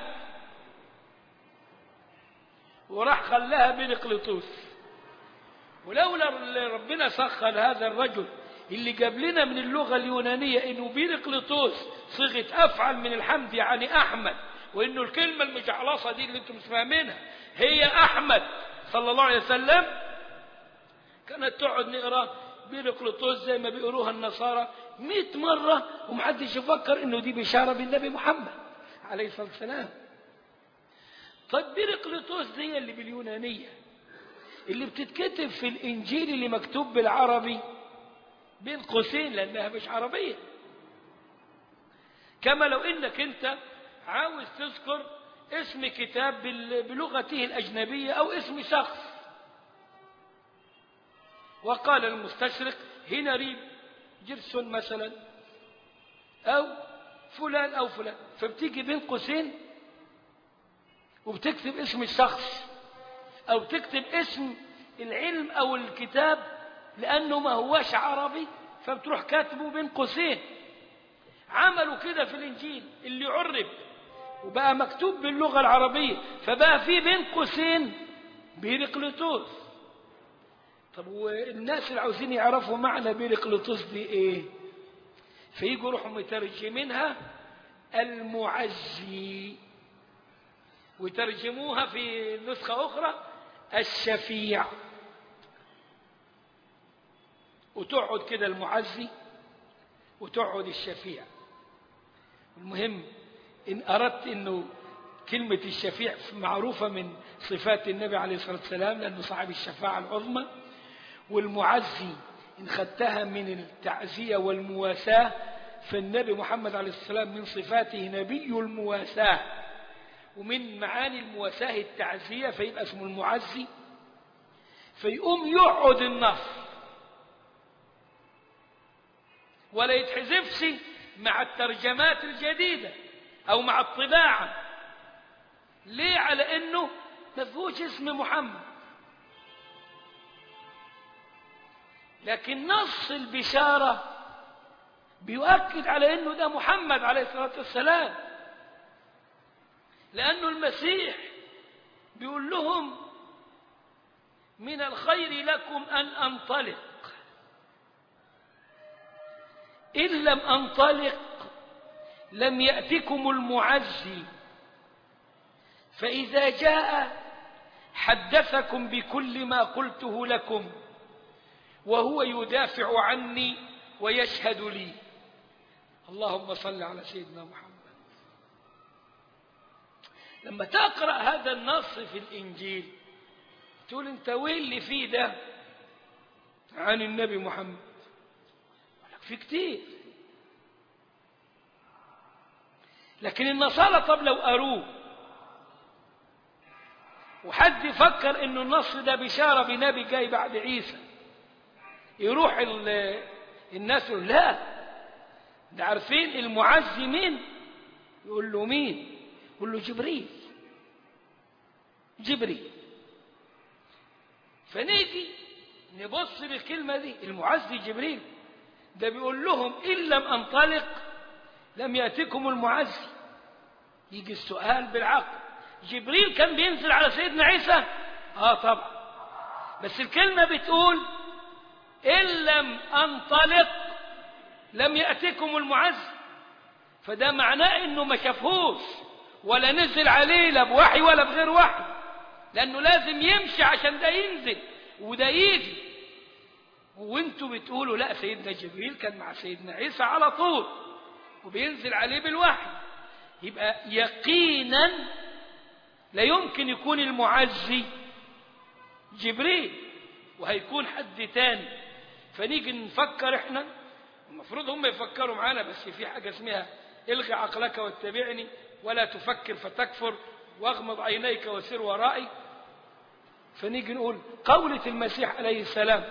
وراح خلاها بنقلطوس ولولا ربنا سخر هذا الرجل اللي جاب لنا من اللغة اليونانية إنه بيرقلطوس صيغة أفعل من الحمد يعني أحمد وإنه الكلمة المجعلصة دي اللي أنتم مش فاهمينها هي أحمد صلى الله عليه وسلم كانت تقعد نقرا بيرقلطوس زي ما بيقولوها النصارى مئة مرة ومحدش يفكر انه دي بشارة بالنبي محمد عليه الصلاة والسلام طيب بيرقلطوس دي اللي باليونانية اللي بتتكتب في الانجيل اللي مكتوب بالعربي بين قوسين لانها مش عربية كما لو انك انت عاوز تذكر اسم كتاب بلغته الأجنبية أو اسم شخص وقال المستشرق هنري جرسون مثلا أو فلان أو فلان فبتيجي بين قوسين وبتكتب اسم الشخص أو تكتب اسم العلم أو الكتاب لأنه ما هواش عربي فبتروح كاتبه بين قوسين عملوا كده في الإنجيل اللي عرب وبقى مكتوب باللغة العربية فبقى في بين قوسين بيرقلطوس طب والناس اللي عاوزين يعرفوا معنى بيرقلطوس دي ايه فيجوا يروحوا مترجمينها المعزي وترجموها في نسخة أخرى الشفيع وتقعد كده المعزي وتقعد الشفيع المهم إن أردت أنه كلمة الشفيع معروفة من صفات النبي عليه الصلاة والسلام لأنه صاحب الشفاعة العظمى والمعزي إن خدتها من التعزية والمواساة فالنبي محمد عليه الصلاة والسلام من صفاته نبي المواساة ومن معاني المواساة التعزية فيبقى اسمه المعزي فيقوم يقعد النص ولا يتحذفش مع الترجمات الجديدة أو مع الطباعة ليه على أنه ما فيهوش اسم محمد لكن نص البشارة بيؤكد على أنه ده محمد عليه الصلاة والسلام لأنه المسيح بيقول لهم من الخير لكم أن أنطلق إن لم أنطلق لم يأتكم المعزي فإذا جاء حدثكم بكل ما قلته لكم وهو يدافع عني ويشهد لي اللهم صل على سيدنا محمد لما تقرأ هذا النص في الإنجيل تقول انت وين اللي فيه ده عن النبي محمد في كتير لكن النصارى طب لو قروه وحد يفكر انه النص ده بشارة بنبي جاي بعد عيسى يروح الناس يقول لا ده عارفين المعزي مين يقول له مين يقول له جبريل جبريل فنيجي نبص للكلمة دي المعزي جبريل ده بيقول لهم إن لم أنطلق لم يأتكم المعزي يجي السؤال بالعقل جبريل كان بينزل على سيدنا عيسى آه طبعا بس الكلمة بتقول إن لم أنطلق لم يأتكم المعزي فده معناه إنه ما شافهوش ولا نزل عليه لا بوحي ولا بغير وحي لأنه لازم يمشي عشان ده ينزل وده يجي وانتوا بتقولوا لا سيدنا جبريل كان مع سيدنا عيسى على طول وبينزل عليه بالوحي يبقى يقينا لا يمكن يكون المعزي جبريل وهيكون حد تاني فنيجي نفكر احنا المفروض هم يفكروا معانا بس في حاجة اسمها الغي عقلك واتبعني ولا تفكر فتكفر واغمض عينيك وسر ورائي فنيجي نقول قولة المسيح عليه السلام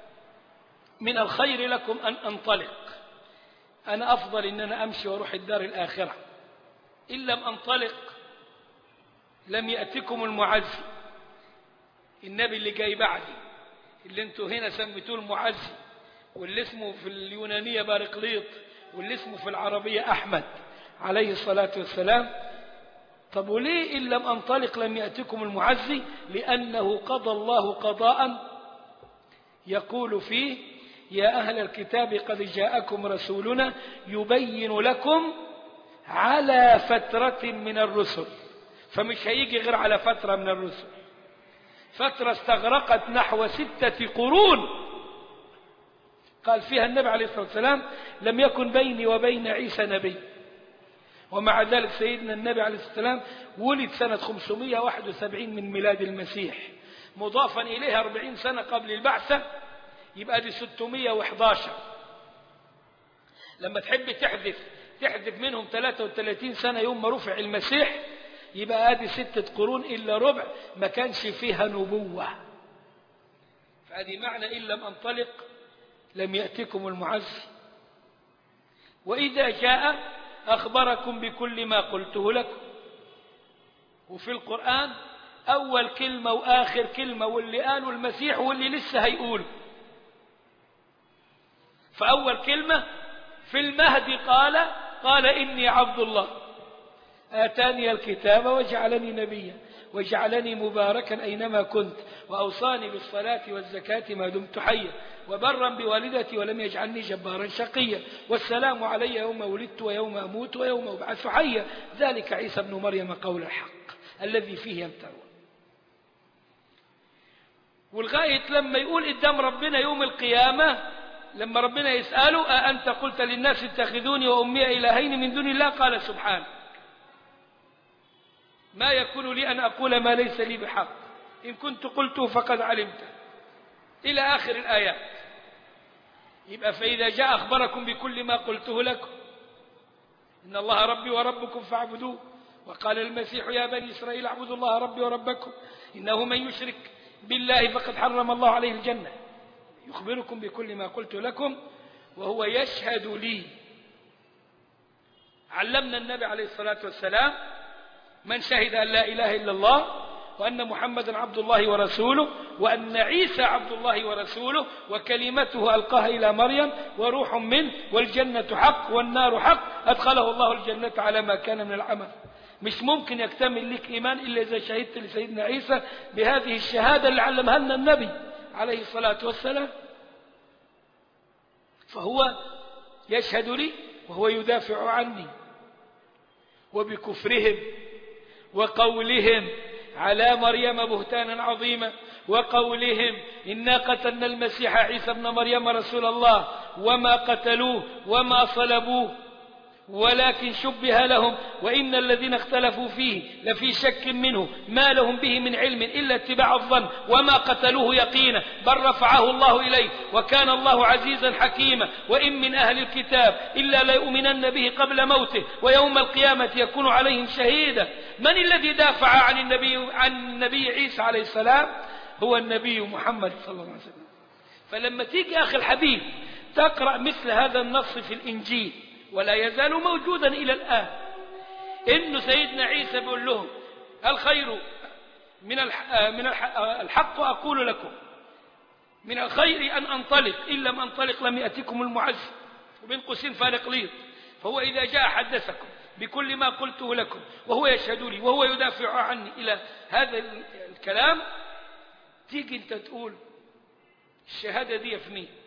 من الخير لكم أن أنطلق أنا أفضل إن أنا أمشي وأروح الدار الآخرة إن لم أنطلق لم يأتكم المعزي النبي اللي جاي بعدي اللي انتوا هنا سميتوه المعزي واللي اسمه في اليونانية بارقليط واللي اسمه في العربية أحمد عليه الصلاة والسلام طب وليه إن لم أنطلق لم يأتكم المعزي لأنه قضى الله قضاء يقول فيه يا أهل الكتاب قد جاءكم رسولنا يبين لكم على فترة من الرسل فمش هيجي غير على فترة من الرسل فترة استغرقت نحو ستة قرون قال فيها النبي عليه الصلاة والسلام لم يكن بيني وبين عيسى نبي ومع ذلك سيدنا النبي عليه الصلاة والسلام ولد سنة 571 من ميلاد المسيح مضافا إليها 40 سنة قبل البعثة يبقى دي 611 لما تحب تحذف تحذف منهم 33 سنة يوم ما رفع المسيح يبقى ادي ستة قرون إلا ربع ما كانش فيها نبوة فهذه معنى إن لم أنطلق لم يأتكم المعز وإذا جاء أخبركم بكل ما قلته لكم وفي القرآن أول كلمة وآخر كلمة واللي قالوا المسيح واللي لسه هيقول فأول كلمة في المهد قال قال إني عبد الله آتاني الكتاب وجعلني نبيا وجعلني مباركا أينما كنت وأوصاني بالصلاة والزكاة ما دمت حيا وبرا بوالدتي ولم يجعلني جبارا شقيا والسلام علي يوم ولدت ويوم أموت ويوم أبعث حيا ذلك عيسى ابن مريم قول الحق الذي فيه يمترون والغاية لما يقول قدام ربنا يوم القيامة لما ربنا يسأله أأنت قلت للناس اتخذوني وأمي إلهين من دون الله قال سبحانه ما يكون لي أن أقول ما ليس لي بحق إن كنت قلته فقد علمته إلى آخر الآيات يبقى فإذا جاء أخبركم بكل ما قلته لكم إن الله ربي وربكم فاعبدوه وقال المسيح يا بني إسرائيل اعبدوا الله ربي وربكم إنه من يشرك بالله فقد حرم الله عليه الجنة يخبركم بكل ما قلت لكم وهو يشهد لي علمنا النبي عليه الصلاة والسلام من شهد أن لا إله إلا الله وأن محمدا عبد الله ورسوله وأن عيسى عبد الله ورسوله وكلمته ألقاها إلى مريم وروح منه والجنة حق والنار حق أدخله الله الجنة على ما كان من العمل مش ممكن يكتمل لك إيمان إلا إذا شهدت لسيدنا عيسى بهذه الشهادة اللي علمها لنا النبي عليه الصلاة والسلام فهو يشهد لي وهو يدافع عني وبكفرهم وقولهم على مريم بهتانا عظيما وقولهم إنا قتلنا المسيح عيسى ابن مريم رسول الله وما قتلوه وما صلبوه ولكن شبه لهم وإن الذين اختلفوا فيه لفي شك منه ما لهم به من علم إلا اتباع الظن وما قتلوه يقينا بل رفعه الله إليه وكان الله عزيزا حكيما وإن من أهل الكتاب إلا ليؤمنن به قبل موته ويوم القيامة يكون عليهم شهيدا من الذي دافع عن النبي, عن النبي عيسى عليه السلام هو النبي محمد صلى الله عليه وسلم فلما تيجي أخي الحبيب تقرأ مثل هذا النص في الإنجيل ولا يزال موجودا إلى الآن إن سيدنا عيسى بيقول لهم الخير من من الحق أقول لكم من الخير أن أنطلق إن لم أنطلق لم يأتكم المعز وبين قوسين فالقليط فهو إذا جاء حدثكم بكل ما قلته لكم وهو يشهد لي وهو يدافع عني إلى هذا الكلام تيجي أنت تقول الشهادة دي في مين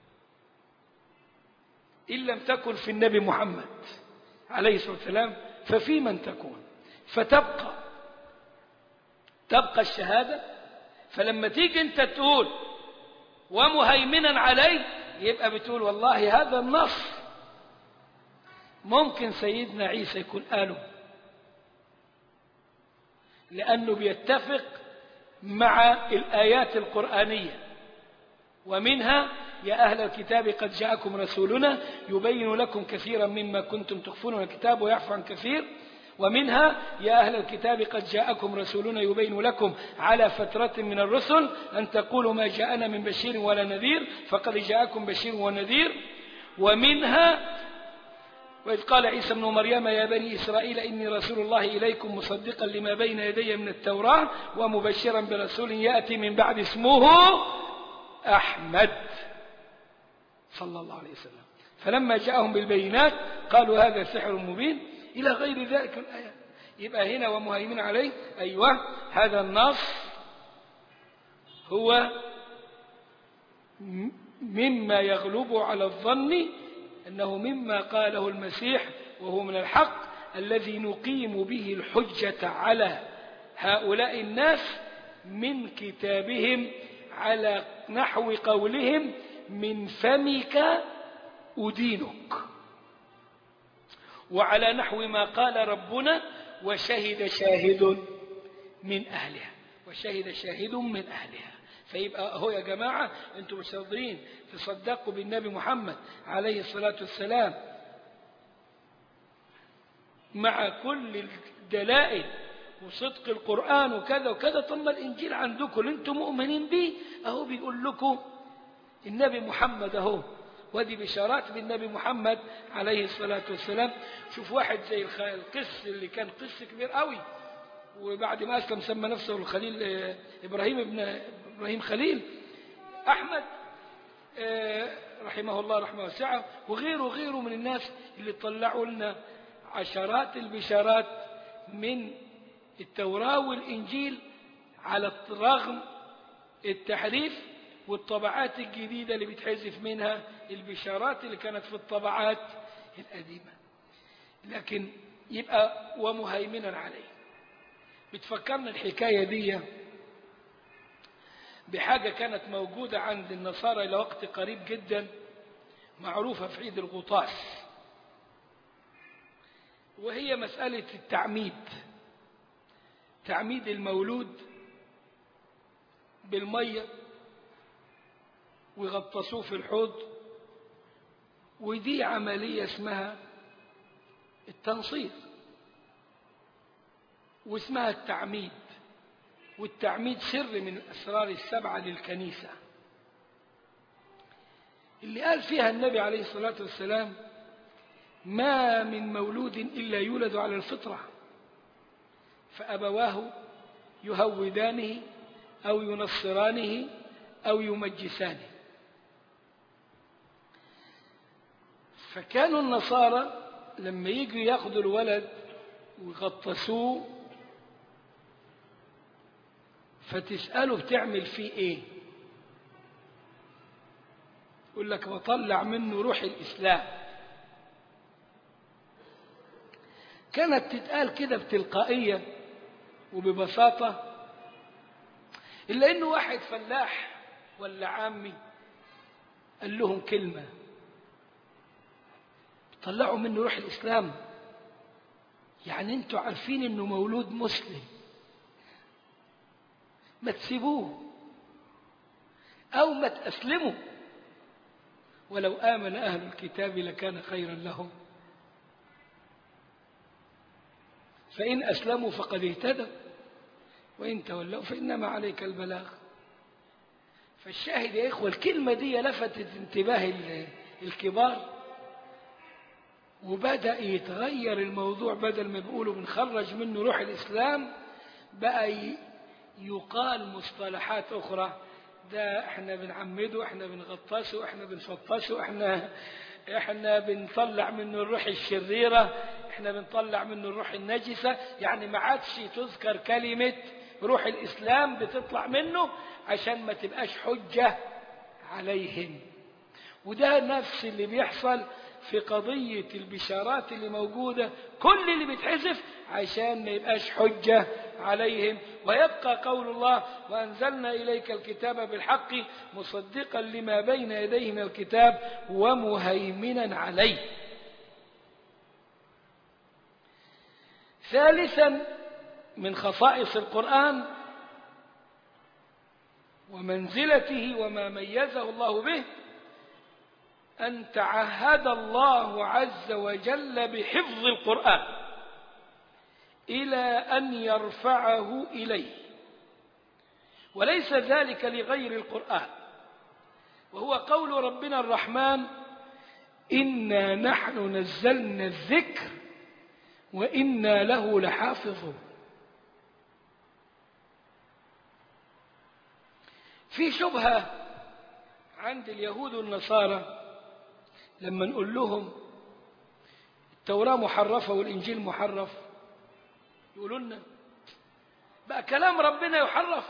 إن لم تكن في النبي محمد عليه الصلاة والسلام ففي من تكون فتبقى تبقى الشهادة فلما تيجي أنت تقول ومهيمنا عليه يبقى بتقول والله هذا النص ممكن سيدنا عيسى يكون قاله لأنه بيتفق مع الآيات القرآنية ومنها يا أهل الكتاب قد جاءكم رسولنا يبين لكم كثيرا مما كنتم تخفون من الكتاب ويعفو عن كثير ومنها يا أهل الكتاب قد جاءكم رسولنا يبين لكم على فترة من الرسل أن تقولوا ما جاءنا من بشير ولا نذير فقد جاءكم بشير ونذير ومنها وإذ قال عيسى ابن مريم يا بني إسرائيل إني رسول الله إليكم مصدقا لما بين يدي من التوراة ومبشرا برسول يأتي من بعد اسمه أحمد صلى الله عليه وسلم فلما جاءهم بالبينات قالوا هذا سحر مبين إلى غير ذلك الآيات يبقى هنا ومهيمن عليه أيوة هذا النص هو مما يغلب على الظن أنه مما قاله المسيح وهو من الحق الذي نقيم به الحجة على هؤلاء الناس من كتابهم على نحو قولهم من فمك أدينك وعلى نحو ما قال ربنا وشهد شاهد من أهلها وشهد شاهد من أهلها فيبقى هو يا جماعة أنتم مش قادرين تصدقوا بالنبي محمد عليه الصلاة والسلام مع كل الدلائل وصدق القرآن وكذا وكذا ثم الإنجيل عندكم أنتم مؤمنين به أهو بيقول لكم النبي محمد أهو ودي بشارات بالنبي محمد عليه الصلاة والسلام شوف واحد زي القس اللي كان قس كبير قوي وبعد ما أسلم سمى نفسه الخليل إبراهيم ابن إبراهيم خليل أحمد رحمه الله رحمه واسعة وغيره وغيره من الناس اللي طلعوا لنا عشرات البشارات من التوراة والإنجيل على رغم التحريف والطبعات الجديدة اللي بتحذف منها البشارات اللي كانت في الطبعات القديمة لكن يبقى ومهيمنا عليه بتفكرنا الحكاية دي بحاجة كانت موجودة عند النصارى إلى وقت قريب جدا معروفة في عيد الغطاس وهي مسألة التعميد تعميد المولود بالمية ويغطسوه في الحوض ودي عملية اسمها التنصير واسمها التعميد والتعميد سر من الأسرار السبعة للكنيسة اللي قال فيها النبي عليه الصلاة والسلام ما من مولود إلا يولد على الفطرة فأبواه يهودانه أو ينصرانه أو يمجسانه فكانوا النصارى لما يجوا ياخدوا الولد ويغطسوه فتسأله بتعمل فيه ايه يقول لك بطلع منه روح الإسلام كانت تتقال كده بتلقائية وببساطة إلا إنه واحد فلاح ولا عامي قال لهم كلمة طلعوا منه روح الإسلام يعني انتوا عارفين انه مولود مسلم ما تسيبوه أو ما تأسلموا ولو آمن أهل الكتاب لكان خيرا لهم فإن أسلموا فقد اهتدوا وإن تولوا فإنما عليك البلاغ فالشاهد يا إخوة الكلمة دي لفتت انتباه الكبار وبدأ يتغير الموضوع بدل ما بيقولوا بنخرج منه روح الإسلام بقى يقال مصطلحات أخرى ده احنا بنعمده احنا بنغطسه احنا بنفطسه احنا احنا بنطلع منه الروح الشريرة احنا بنطلع منه الروح النجسة يعني ما عادش تذكر كلمة روح الإسلام بتطلع منه عشان ما تبقاش حجة عليهم وده نفس اللي بيحصل في قضية البشارات اللي موجودة كل اللي بيتحذف عشان ما يبقاش حجة عليهم ويبقى قول الله وأنزلنا إليك الكتاب بالحق مصدقا لما بين يديه من الكتاب ومهيمنا عليه ثالثا من خصائص القرآن ومنزلته وما ميزه الله به أن تعهد الله عز وجل بحفظ القرآن إلى أن يرفعه إليه وليس ذلك لغير القرآن وهو قول ربنا الرحمن إنا نحن نزلنا الذكر وإنا له لحافظون في شبهة عند اليهود والنصارى لما نقول لهم التوراة محرفة والإنجيل محرف يقولوا لنا بقى كلام ربنا يحرف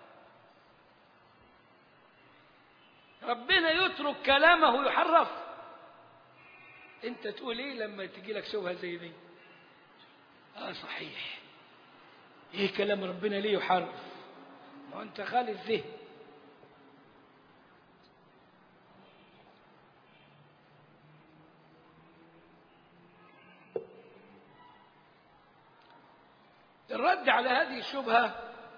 ربنا يترك كلامه يحرف انت تقول ايه لما تجي لك شبهه زي دي اه صحيح ايه كلام ربنا ليه يحرف ما انت خالي الذهن الرد على هذه الشبهة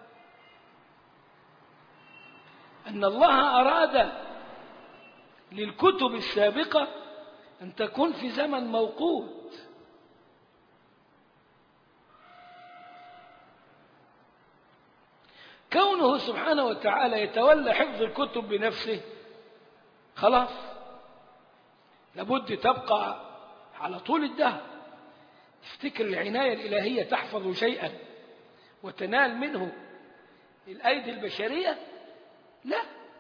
أن الله أراد للكتب السابقة أن تكون في زمن موقوت كونه سبحانه وتعالى يتولى حفظ الكتب بنفسه خلاص لابد تبقى على طول الدهر تفتكر العناية الإلهية تحفظ شيئا وتنال منه الأيدي البشرية لا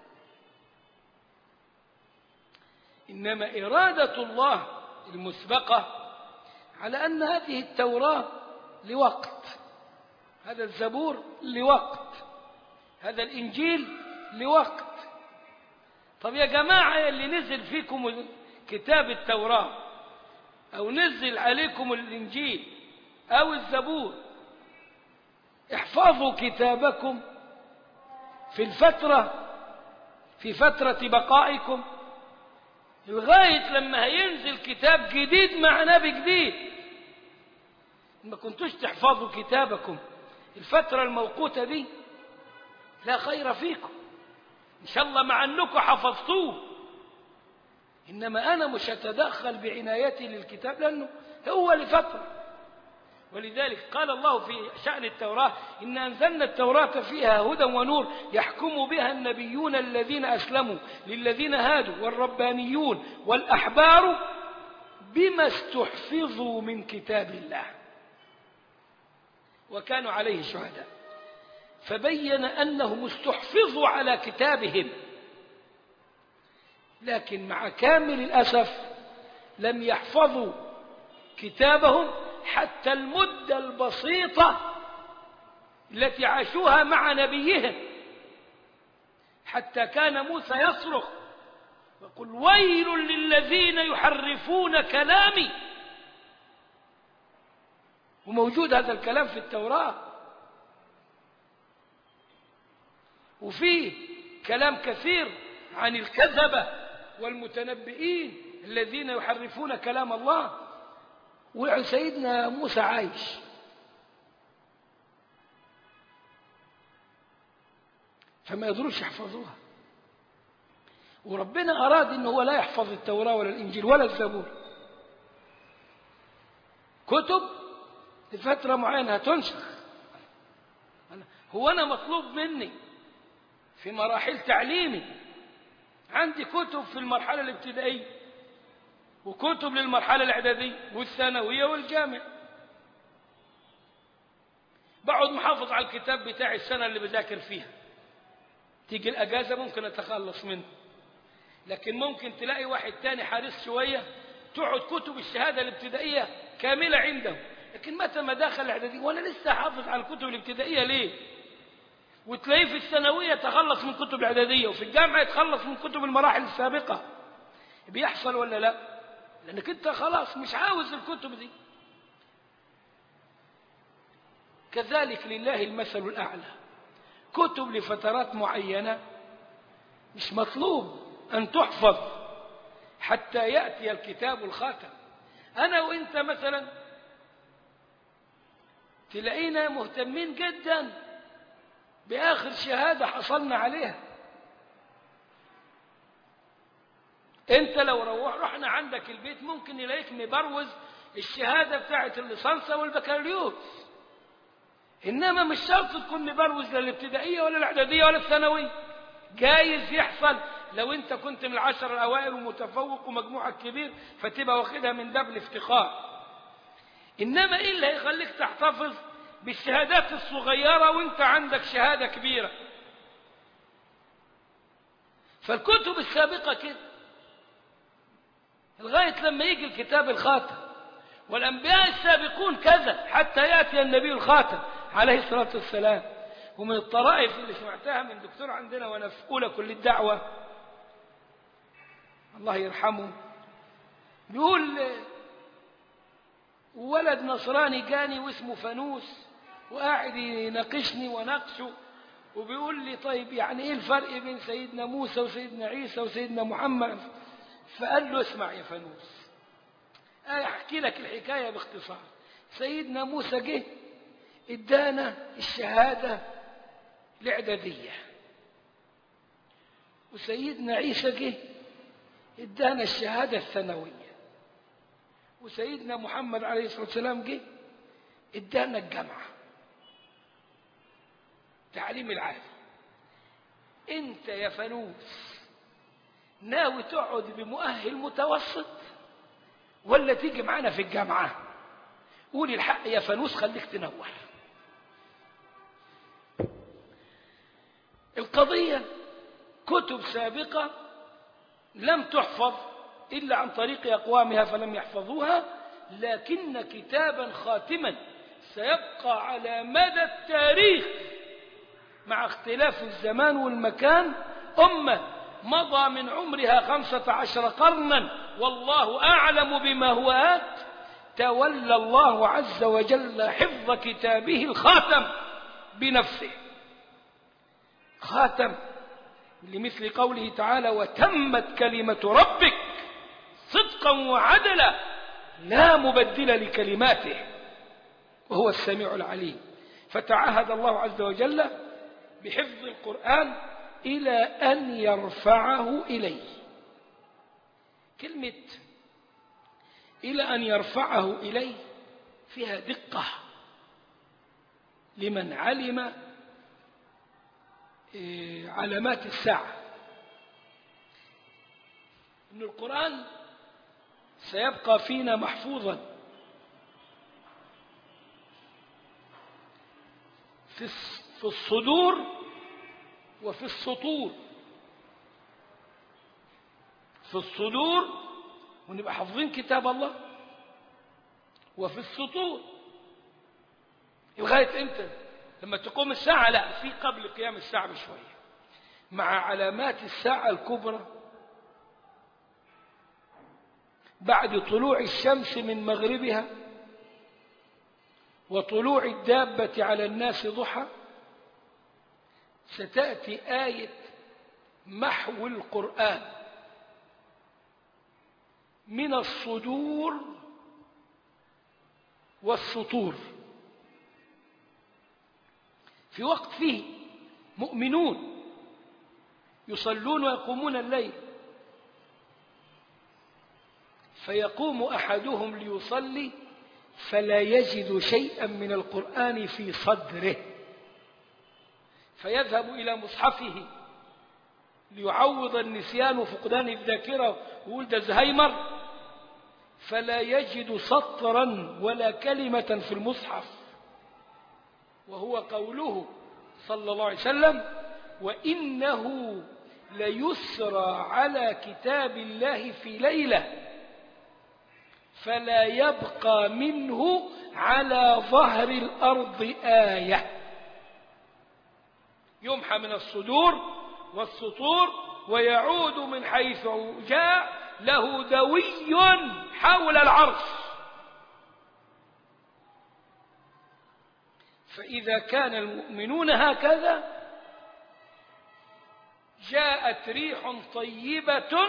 إنما إرادة الله المسبقة على أن هذه التوراة لوقت هذا الزبور لوقت هذا الإنجيل لوقت طب يا جماعة اللي نزل فيكم كتاب التوراة أو نزل عليكم الإنجيل أو الزبور احفظوا كتابكم في الفترة في فترة بقائكم لغاية لما هينزل كتاب جديد مع نبي جديد ما كنتوش تحفظوا كتابكم الفترة الموقوتة دي لا خير فيكم إن شاء الله مع أنكم حفظتوه إنما أنا مش أتدخل بعنايتي للكتاب لأنه هو لفترة ولذلك قال الله في شأن التوراة إن أنزلنا التوراة فيها هدى ونور يحكم بها النبيون الذين أسلموا للذين هادوا والربانيون والأحبار بما استحفظوا من كتاب الله وكانوا عليه شهداء فبين أنهم استحفظوا على كتابهم لكن مع كامل الأسف لم يحفظوا كتابهم حتى المدة البسيطة التي عاشوها مع نبيهم حتى كان موسى يصرخ ويقول ويل للذين يحرفون كلامي وموجود هذا الكلام في التوراة وفيه كلام كثير عن الكذبة والمتنبئين الذين يحرفون كلام الله وسيدنا موسى عايش فما يقدروش يحفظوها وربنا أراد إنه هو لا يحفظ التوراة ولا الإنجيل ولا الزبور كتب لفترة معينة هتنسخ هو أنا مطلوب مني في مراحل تعليمي عندي كتب في المرحلة الابتدائية وكتب للمرحلة الإعدادية والثانوية والجامعة بقعد محافظ على الكتاب بتاعي السنة اللي بذاكر فيها تيجي الأجازة ممكن أتخلص منه لكن ممكن تلاقي واحد تاني حارس شوية تقعد كتب الشهادة الابتدائية كاملة عنده لكن متى ما دخل الإعدادية وأنا لسه حافظ على الكتب الابتدائية ليه وتلاقيه في الثانوية تخلص من كتب الإعدادية وفي الجامعة يتخلص من كتب المراحل السابقة بيحصل ولا لا لأنك أنت خلاص مش عاوز الكتب دي كذلك لله المثل الأعلى كتب لفترات معينة مش مطلوب أن تحفظ حتى يأتي الكتاب الخاتم أنا وإنت مثلا تلاقينا مهتمين جدا بآخر شهادة حصلنا عليها انت لو روح رحنا عندك البيت ممكن نلاقيك مبروز الشهادة بتاعت الليسانسة والبكالوريوس انما مش شرط تكون مبروز لا الابتدائية ولا الاعدادية ولا الثانوية جايز يحصل لو انت كنت من العشر الاوائل ومتفوق ومجموعك كبير فتبقى واخدها من باب الافتخار انما ايه اللي هيخليك تحتفظ بالشهادات الصغيرة وانت عندك شهادة كبيرة فالكتب السابقة كده لغاية لما يجي الكتاب الخاتم والأنبياء السابقون كذا حتى يأتي النبي الخاتم عليه الصلاة والسلام ومن الطرائف اللي سمعتها من دكتور عندنا وأنا في أولى كل الدعوة الله يرحمه بيقول ولد نصراني جاني واسمه فانوس وقاعد يناقشني وناقشه وبيقول لي طيب يعني ايه الفرق بين سيدنا موسى وسيدنا عيسى وسيدنا محمد فقال له اسمع يا فانوس احكي لك الحكايه باختصار سيدنا موسى جه ادانا الشهاده الاعداديه وسيدنا عيسى جه ادانا الشهاده الثانويه وسيدنا محمد عليه الصلاه والسلام جه ادانا الجامعه تعليم العالي انت يا فانوس ناوي تقعد بمؤهل متوسط ولا تيجي معانا في الجامعة قولي الحق يا فانوس خليك تنوح القضية كتب سابقة لم تحفظ إلا عن طريق أقوامها فلم يحفظوها لكن كتابا خاتما سيبقى على مدى التاريخ مع اختلاف الزمان والمكان أمة مضى من عمرها خمسة عشر قرنا والله أعلم بما هو آت تولى الله عز وجل حفظ كتابه الخاتم بنفسه خاتم لمثل قوله تعالى وتمت كلمة ربك صدقا وعدلا لا مبدل لكلماته وهو السميع العليم فتعهد الله عز وجل بحفظ القرآن إلى أن يرفعه إليه كلمة إلى أن يرفعه إليه فيها دقة لمن علم إيه، علامات الساعة أن القرآن سيبقى فينا محفوظا في الصدور وفي السطور في الصدور ونبقى حافظين كتاب الله وفي السطور لغاية امتى لما تقوم الساعة لا في قبل قيام الساعة بشوية مع علامات الساعة الكبرى بعد طلوع الشمس من مغربها وطلوع الدابة على الناس ضحى ستأتي آية محو القرآن من الصدور والسطور في وقت فيه مؤمنون يصلون ويقومون الليل فيقوم أحدهم ليصلي فلا يجد شيئا من القرآن في صدره فيذهب إلى مصحفه ليعوض النسيان وفقدان الذاكرة ويقول ده زهيمر فلا يجد سطرا ولا كلمة في المصحف وهو قوله صلى الله عليه وسلم وإنه ليسرى على كتاب الله في ليلة فلا يبقى منه على ظهر الأرض آية يمحى من الصدور والسطور ويعود من حيث جاء له دوي حول العرش فإذا كان المؤمنون هكذا جاءت ريح طيبة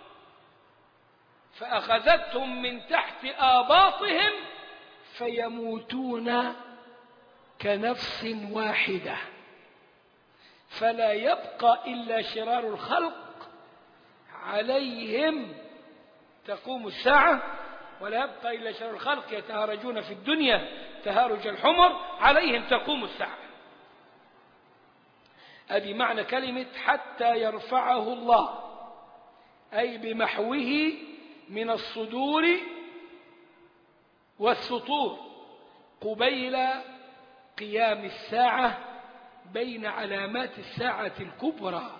فأخذتهم من تحت آباطهم فيموتون كنفس واحدة فلا يبقى إلا شرار الخلق عليهم تقوم الساعة ولا يبقى إلا شرار الخلق يتهارجون في الدنيا تهارج الحمر عليهم تقوم الساعة أدي معنى كلمة حتى يرفعه الله أي بمحوه من الصدور والسطور قبيل قيام الساعة بين علامات الساعة الكبرى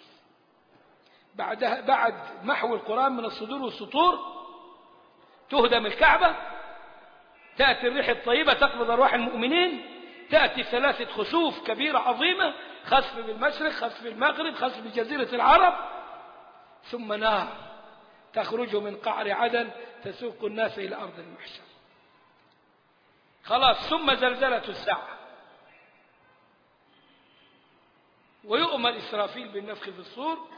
بعدها بعد محو القرآن من الصدور والسطور تهدم الكعبة تأتي الريح الطيبة تقبض أرواح المؤمنين تأتي ثلاثة خسوف كبيرة عظيمة خسف بالمشرق خسف بالمغرب خسف بجزيرة العرب ثم نار تخرج من قعر عدن تسوق الناس إلى أرض المحشر خلاص ثم زلزلة الساعة ويؤمر إسرافيل بالنفخ في الصور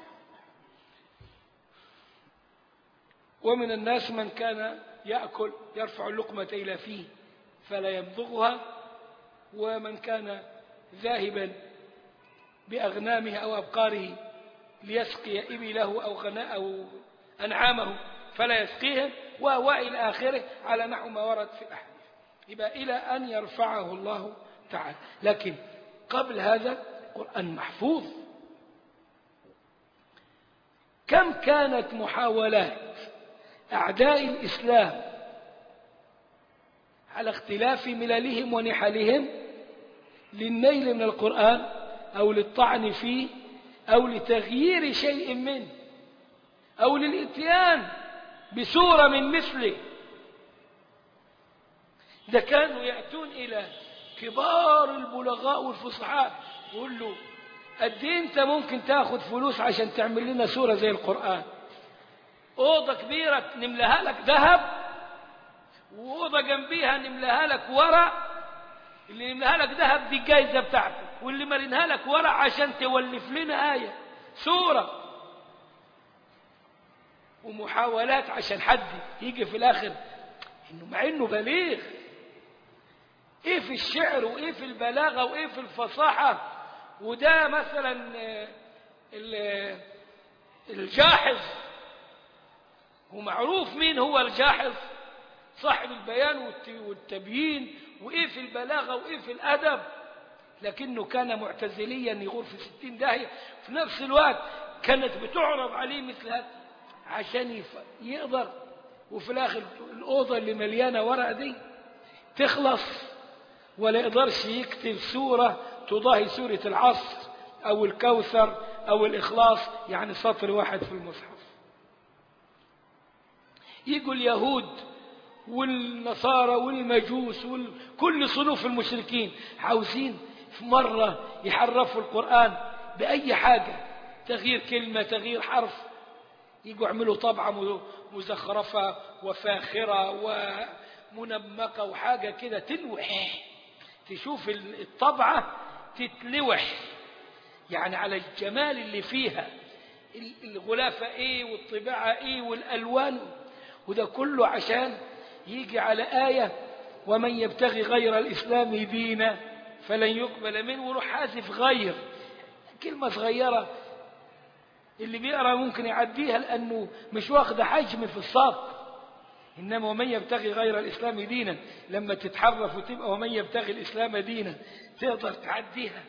ومن الناس من كان يأكل يرفع اللقمة إلى فيه فلا يمضغها ومن كان ذاهبا بأغنامه أو أبقاره ليسقي إبله أو غناء أو أنعامه فلا يسقيهم وإلى آخره على نحو ما ورد في الأحاديث يبقى إلى أن يرفعه الله تعالى لكن قبل هذا القرآن محفوظ كم كانت محاولات أعداء الإسلام على اختلاف مللهم ونحلهم للنيل من القرآن أو للطعن فيه أو لتغيير شيء منه أو للإتيان بسورة من مثله ده كانوا يأتون إلى كبار البلغاء والفصحاء يقول له قد إيه انت ممكن تاخد فلوس عشان تعمل لنا سورة زي القرآن أوضة كبيرة نملاها لك ذهب وأوضة جنبيها نملاها لك ورق اللي نملاها لك ذهب دي الجايزة بتاعتك واللي مرنها لك ورق عشان تولف لنا آية سورة ومحاولات عشان حد يجي في الآخر إنه مع إنه بليغ إيه في الشعر وإيه في البلاغة وإيه في الفصاحة وده مثلا الجاحظ ومعروف مين هو الجاحظ صاحب البيان والتبيين وإيه في البلاغة وإيه في الأدب لكنه كان معتزليا يغور في ستين داهية في نفس الوقت كانت بتعرض عليه مثل هذا عشان يقدر وفي الآخر الأوضة اللي مليانة ورق دي تخلص ولا يقدرش يكتب سورة تضاهي سورة العصر أو الكوثر أو الإخلاص يعني سطر واحد في المصحف يجوا اليهود والنصارى والمجوس وكل صنوف المشركين عاوزين في مرة يحرفوا القرآن بأي حاجة تغيير كلمة تغيير حرف يجوا يعملوا طبعة مزخرفة وفاخرة ومنمقة وحاجة كده تلوح تشوف الطبعة تتلوح يعني على الجمال اللي فيها الغلافة ايه والطباعة ايه والألوان وده كله عشان يجي على آية ومن يبتغي غير الإسلام دينا فلن يقبل منه ويروح حاسف غير كلمة صغيرة اللي بيقرأ ممكن يعديها لأنه مش واخد حجم في الصاق إنما ومن يبتغي غير الإسلام دينا لما تتحرف وتبقى ومن يبتغي الإسلام دينا تقدر تعديها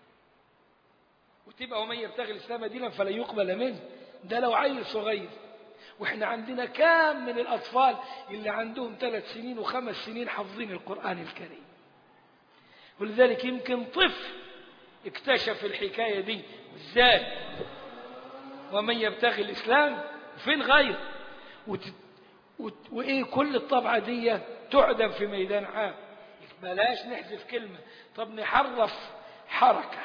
وتبقى ومن يبتغي الإسلام دينا فلا يقبل منه ده لو عيل صغير واحنا عندنا كام من الأطفال اللي عندهم ثلاث سنين وخمس سنين حافظين القرآن الكريم ولذلك يمكن طفل اكتشف الحكاية دي ازاي ومن يبتغي الإسلام فين غير وت... وت... وإيه كل الطبعة دي تعدم في ميدان عام بلاش نحذف كلمة طب نحرف حركة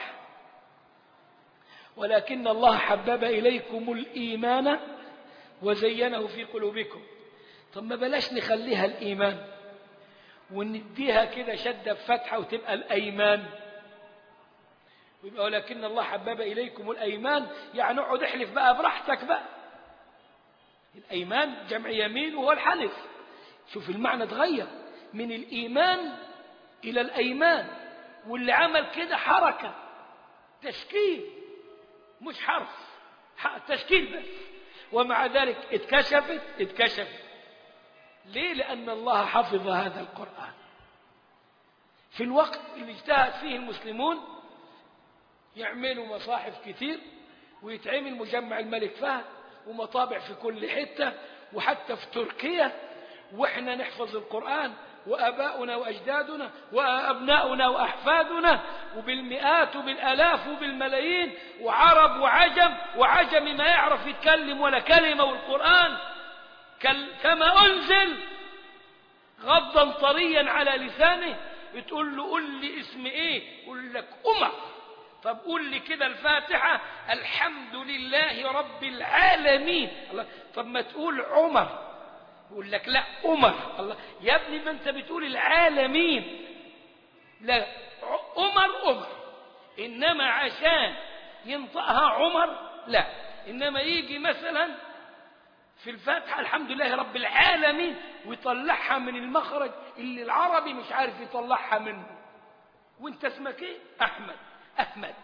ولكن الله حبب إليكم الإيمان وزينه في قلوبكم طب ما بلاش نخليها الإيمان ونديها كده شدة بفتحة وتبقى الأيمان ويبقى ولكن الله حبب إليكم الأيمان يعني اقعد احلف بقى براحتك بقى الأيمان جمع يمين وهو الحلف شوف المعنى اتغير من الإيمان إلى الأيمان واللي عمل كده حركة تشكيل مش حرف تشكيل بس ومع ذلك اتكشفت اتكشفت ليه لأن الله حفظ هذا القرآن في الوقت اللي اجتهد فيه المسلمون يعملوا مصاحف كتير ويتعمل مجمع الملك فهد ومطابع في كل حتة وحتى في تركيا واحنا نحفظ القرآن وآباؤنا وأجدادنا وأبناؤنا وأحفادنا وبالمئات وبالآلاف وبالملايين وعرب وعجم وعجم ما يعرف يتكلم ولا كلمة والقرآن كما أنزل غضا طريا على لسانه بتقول له قل لي اسم ايه يقول لك أمر طب قول لي كده الفاتحة الحمد لله رب العالمين الله طب ما تقول عمر يقول لك لا عمر الله يا ابني ما انت بتقول العالمين لا عمر عمر انما عشان ينطقها عمر لا انما يجي مثلا في الفاتحة الحمد لله رب العالمين ويطلعها من المخرج اللي العربي مش عارف يطلعها منه وانت اسمك ايه احمد احمد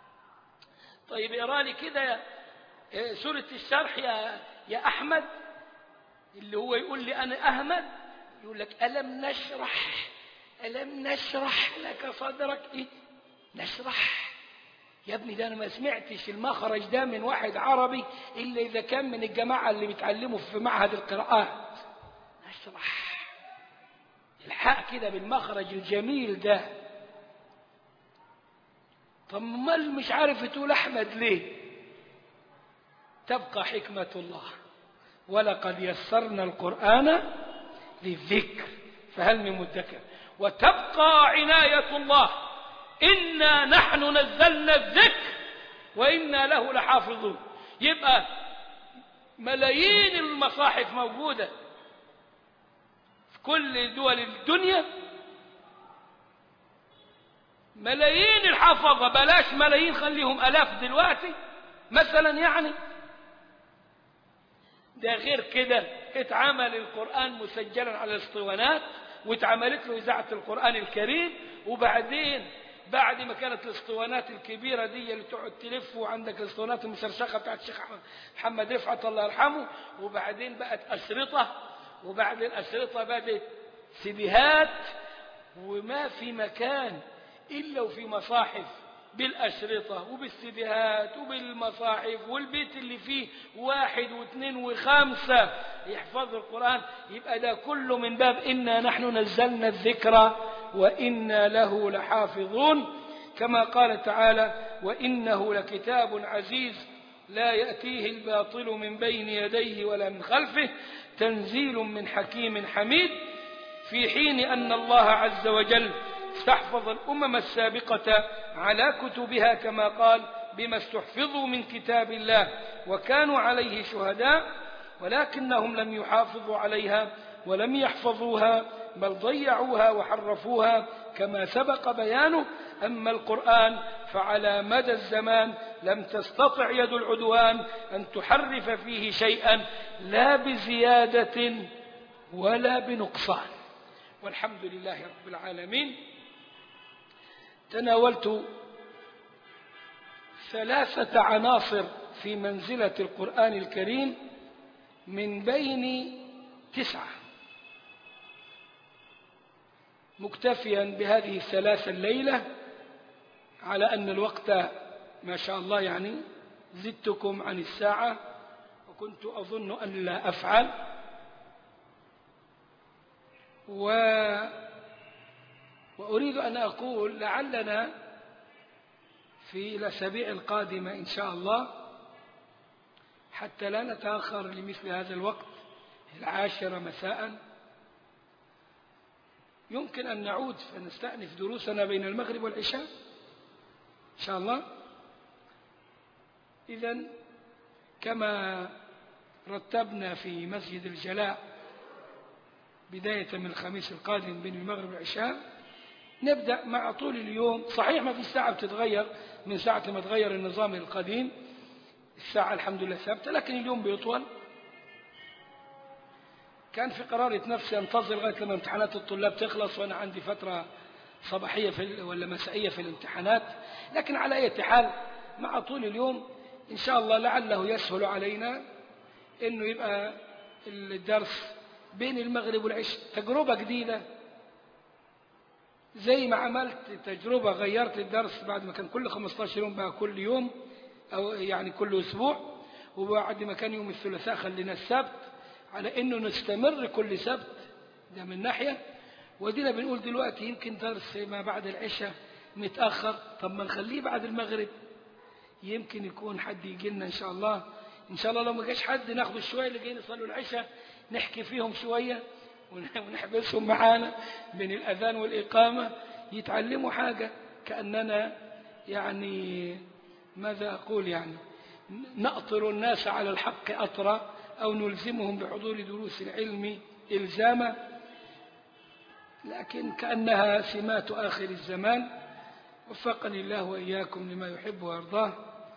طيب اقرا لي كده سورة الشرح يا يا احمد اللي هو يقول لي انا احمد يقول لك الم نشرح الم نشرح لك صدرك ايه نشرح يا ابني ده انا ما سمعتش المخرج ده من واحد عربي الا اذا كان من الجماعه اللي بيتعلموا في معهد القراءات اشرح الحق كده بالمخرج الجميل ده طب امال مش عارف تقول احمد ليه تبقى حكمه الله ولقد يسرنا القران للذكر فهل من مدكر وتبقى عناية الله إنا نحن نزلنا الذكر وإنا له لحافظون يبقى ملايين المصاحف موجودة في كل دول الدنيا ملايين الحفظة بلاش ملايين خليهم ألاف دلوقتي مثلا يعني ده غير كده اتعمل القرآن مسجلا على الاسطوانات واتعملت له إذاعة القرآن الكريم وبعدين بعد ما كانت الاسطوانات الكبيرة دي اللي تقعد تلف وعندك الاسطوانات المسرشخة بتاعت الشيخ محمد رفعت الله يرحمه وبعدين بقت أشرطة وبعد الأشرطة بدت سيديهات وما في مكان إلا وفي مصاحف بالأشرطة وبالسيديهات وبالمصاحف والبيت اللي فيه واحد واثنين وخمسة يحفظ القرآن يبقى ده كله من باب إنا نحن نزلنا الذكر وإنا له لحافظون كما قال تعالى وإنه لكتاب عزيز لا يأتيه الباطل من بين يديه ولا من خلفه تنزيل من حكيم حميد في حين أن الله عز وجل استحفظ الأمم السابقة على كتبها كما قال بما استحفظوا من كتاب الله وكانوا عليه شهداء ولكنهم لم يحافظوا عليها ولم يحفظوها بل ضيعوها وحرفوها كما سبق بيانه أما القرآن فعلى مدى الزمان لم تستطع يد العدوان أن تحرف فيه شيئا لا بزيادة ولا بنقصان والحمد لله رب العالمين تناولت ثلاثة عناصر في منزلة القرآن الكريم من بين تسعة مكتفيا بهذه الثلاثة الليلة على أن الوقت ما شاء الله يعني زدتكم عن الساعة وكنت أظن أن لا أفعل و وأريد أن أقول لعلنا في الأسابيع القادمة إن شاء الله حتى لا نتأخر لمثل هذا الوقت العاشرة مساء يمكن أن نعود فنستأنف دروسنا بين المغرب والعشاء إن شاء الله إذا كما رتبنا في مسجد الجلاء بداية من الخميس القادم بين المغرب والعشاء نبدأ مع طول اليوم صحيح ما في ساعة بتتغير من ساعة ما تغير النظام القديم الساعة الحمد لله ثابتة لكن اليوم بيطول كان في قرارة نفسي أنتظر لغاية لما امتحانات الطلاب تخلص وأنا عندي فترة صباحية في ولا مسائية في الامتحانات لكن على أي حال مع طول اليوم إن شاء الله لعله يسهل علينا إنه يبقى الدرس بين المغرب والعشاء تجربة جديدة زي ما عملت تجربة غيرت الدرس بعد ما كان كل 15 يوم بقى كل يوم أو يعني كل أسبوع وبعد ما كان يوم الثلاثاء خلينا السبت على إنه نستمر كل سبت ده من ناحية ودينا بنقول دلوقتي يمكن درس ما بعد العشاء متأخر طب ما نخليه بعد المغرب يمكن يكون حد يجي لنا إن شاء الله إن شاء الله لو ما جاش حد ناخد الشوية اللي جايين يصلوا العشاء نحكي فيهم شوية ونحبسهم معانا بين الأذان والإقامة يتعلموا حاجة كأننا يعني ماذا أقول يعني نأطر الناس على الحق أطرا أو نلزمهم بحضور دروس العلم إلزاما لكن كأنها سمات آخر الزمان وفقني الله وإياكم لما يحب ويرضاه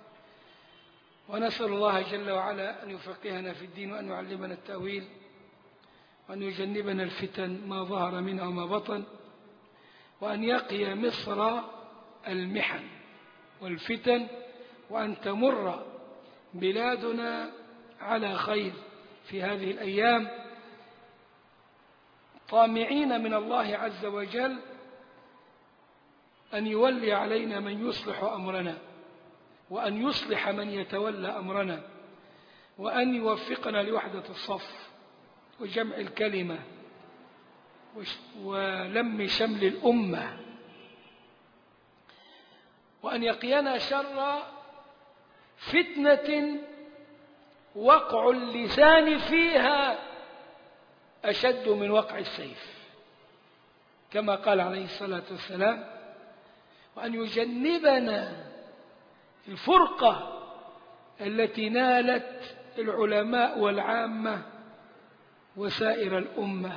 ونسأل الله جل وعلا أن يفقهنا في الدين وأن يعلمنا التأويل وأن يجنبنا الفتن ما ظهر منها وما بطن وأن يقي مصر المحن والفتن وأن تمر بلادنا على خير في هذه الأيام طامعين من الله عز وجل أن يولي علينا من يصلح أمرنا وأن يصلح من يتولى أمرنا وأن يوفقنا لوحدة الصف وجمع الكلمة ولم شمل الأمة وأن يقينا شر فتنة وقع اللسان فيها أشد من وقع السيف كما قال عليه الصلاة والسلام وأن يجنبنا الفرقة التي نالت العلماء والعامة وسائر الأمة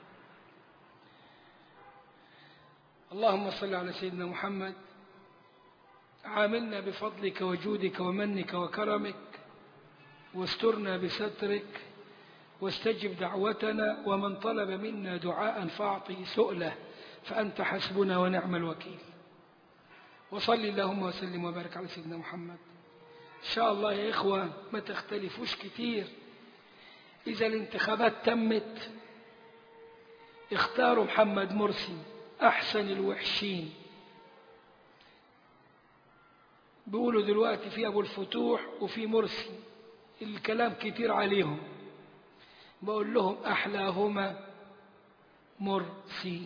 اللهم صل على سيدنا محمد عاملنا بفضلك وجودك ومنك وكرمك واسترنا بسترك واستجب دعوتنا ومن طلب منا دعاء فاعطه سؤله فأنت حسبنا ونعم الوكيل وصل اللهم وسلم وبارك على سيدنا محمد إن شاء الله يا إخوة ما تختلفوش كتير إذا الانتخابات تمت اختاروا محمد مرسي أحسن الوحشين بيقولوا دلوقتي في أبو الفتوح وفي مرسي الكلام كتير عليهم بقول لهم أحلاهما مرسي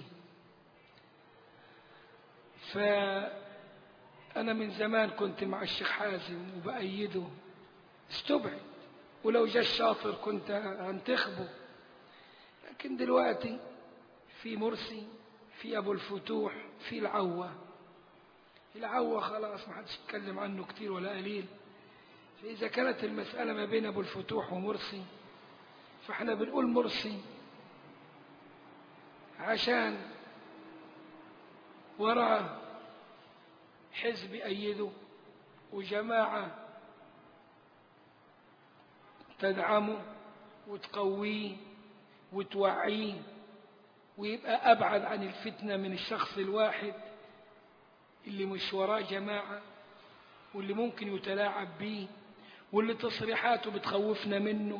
فأنا من زمان كنت مع الشيخ حازم وبأيده استبعد ولو جاء الشاطر كنت هنتخبه لكن دلوقتي في مرسي في أبو الفتوح في العوة العوة خلاص ما حدش يتكلم عنه كتير ولا قليل فإذا كانت المسألة ما بين أبو الفتوح ومرسي فاحنا بنقول مرسي عشان وراه حزب أيده وجماعة تدعمه وتقويه وتوعيه ويبقى أبعد عن الفتنة من الشخص الواحد اللي مش وراه جماعة واللي ممكن يتلاعب بيه واللي تصريحاته بتخوفنا منه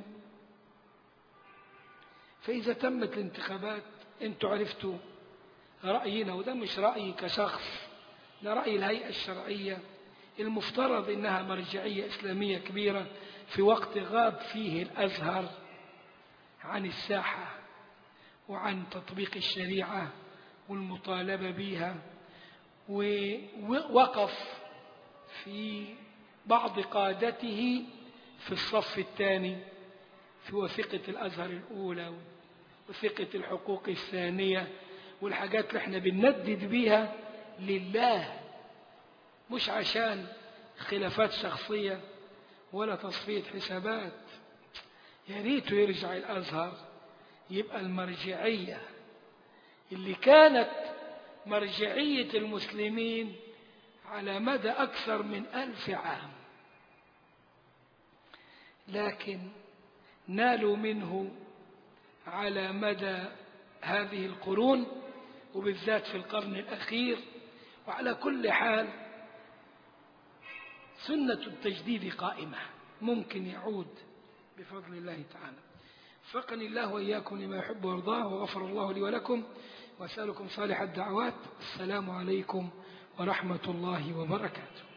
فإذا تمت الانتخابات انتوا عرفتوا رأينا وده مش رأيي كشخص ده رأي الهيئة الشرعية المفترض إنها مرجعية إسلامية كبيرة في وقت غاب فيه الأزهر عن الساحة وعن تطبيق الشريعة والمطالبة بها ووقف في بعض قادته في الصف الثاني في وثيقة الأزهر الأولى وثيقة الحقوق الثانية والحاجات اللي احنا بنندد بيها لله مش عشان خلافات شخصية ولا تصفية حسابات يا ريته يرجع الأزهر يبقى المرجعية اللي كانت مرجعية المسلمين على مدى أكثر من ألف عام لكن نالوا منه على مدى هذه القرون وبالذات في القرن الأخير وعلى كل حال سنة التجديد قائمة ممكن يعود بفضل الله تعالى فقني الله وإياكم لما يحب ويرضاه وغفر الله لي ولكم وأسألكم صالح الدعوات السلام عليكم ورحمة الله وبركاته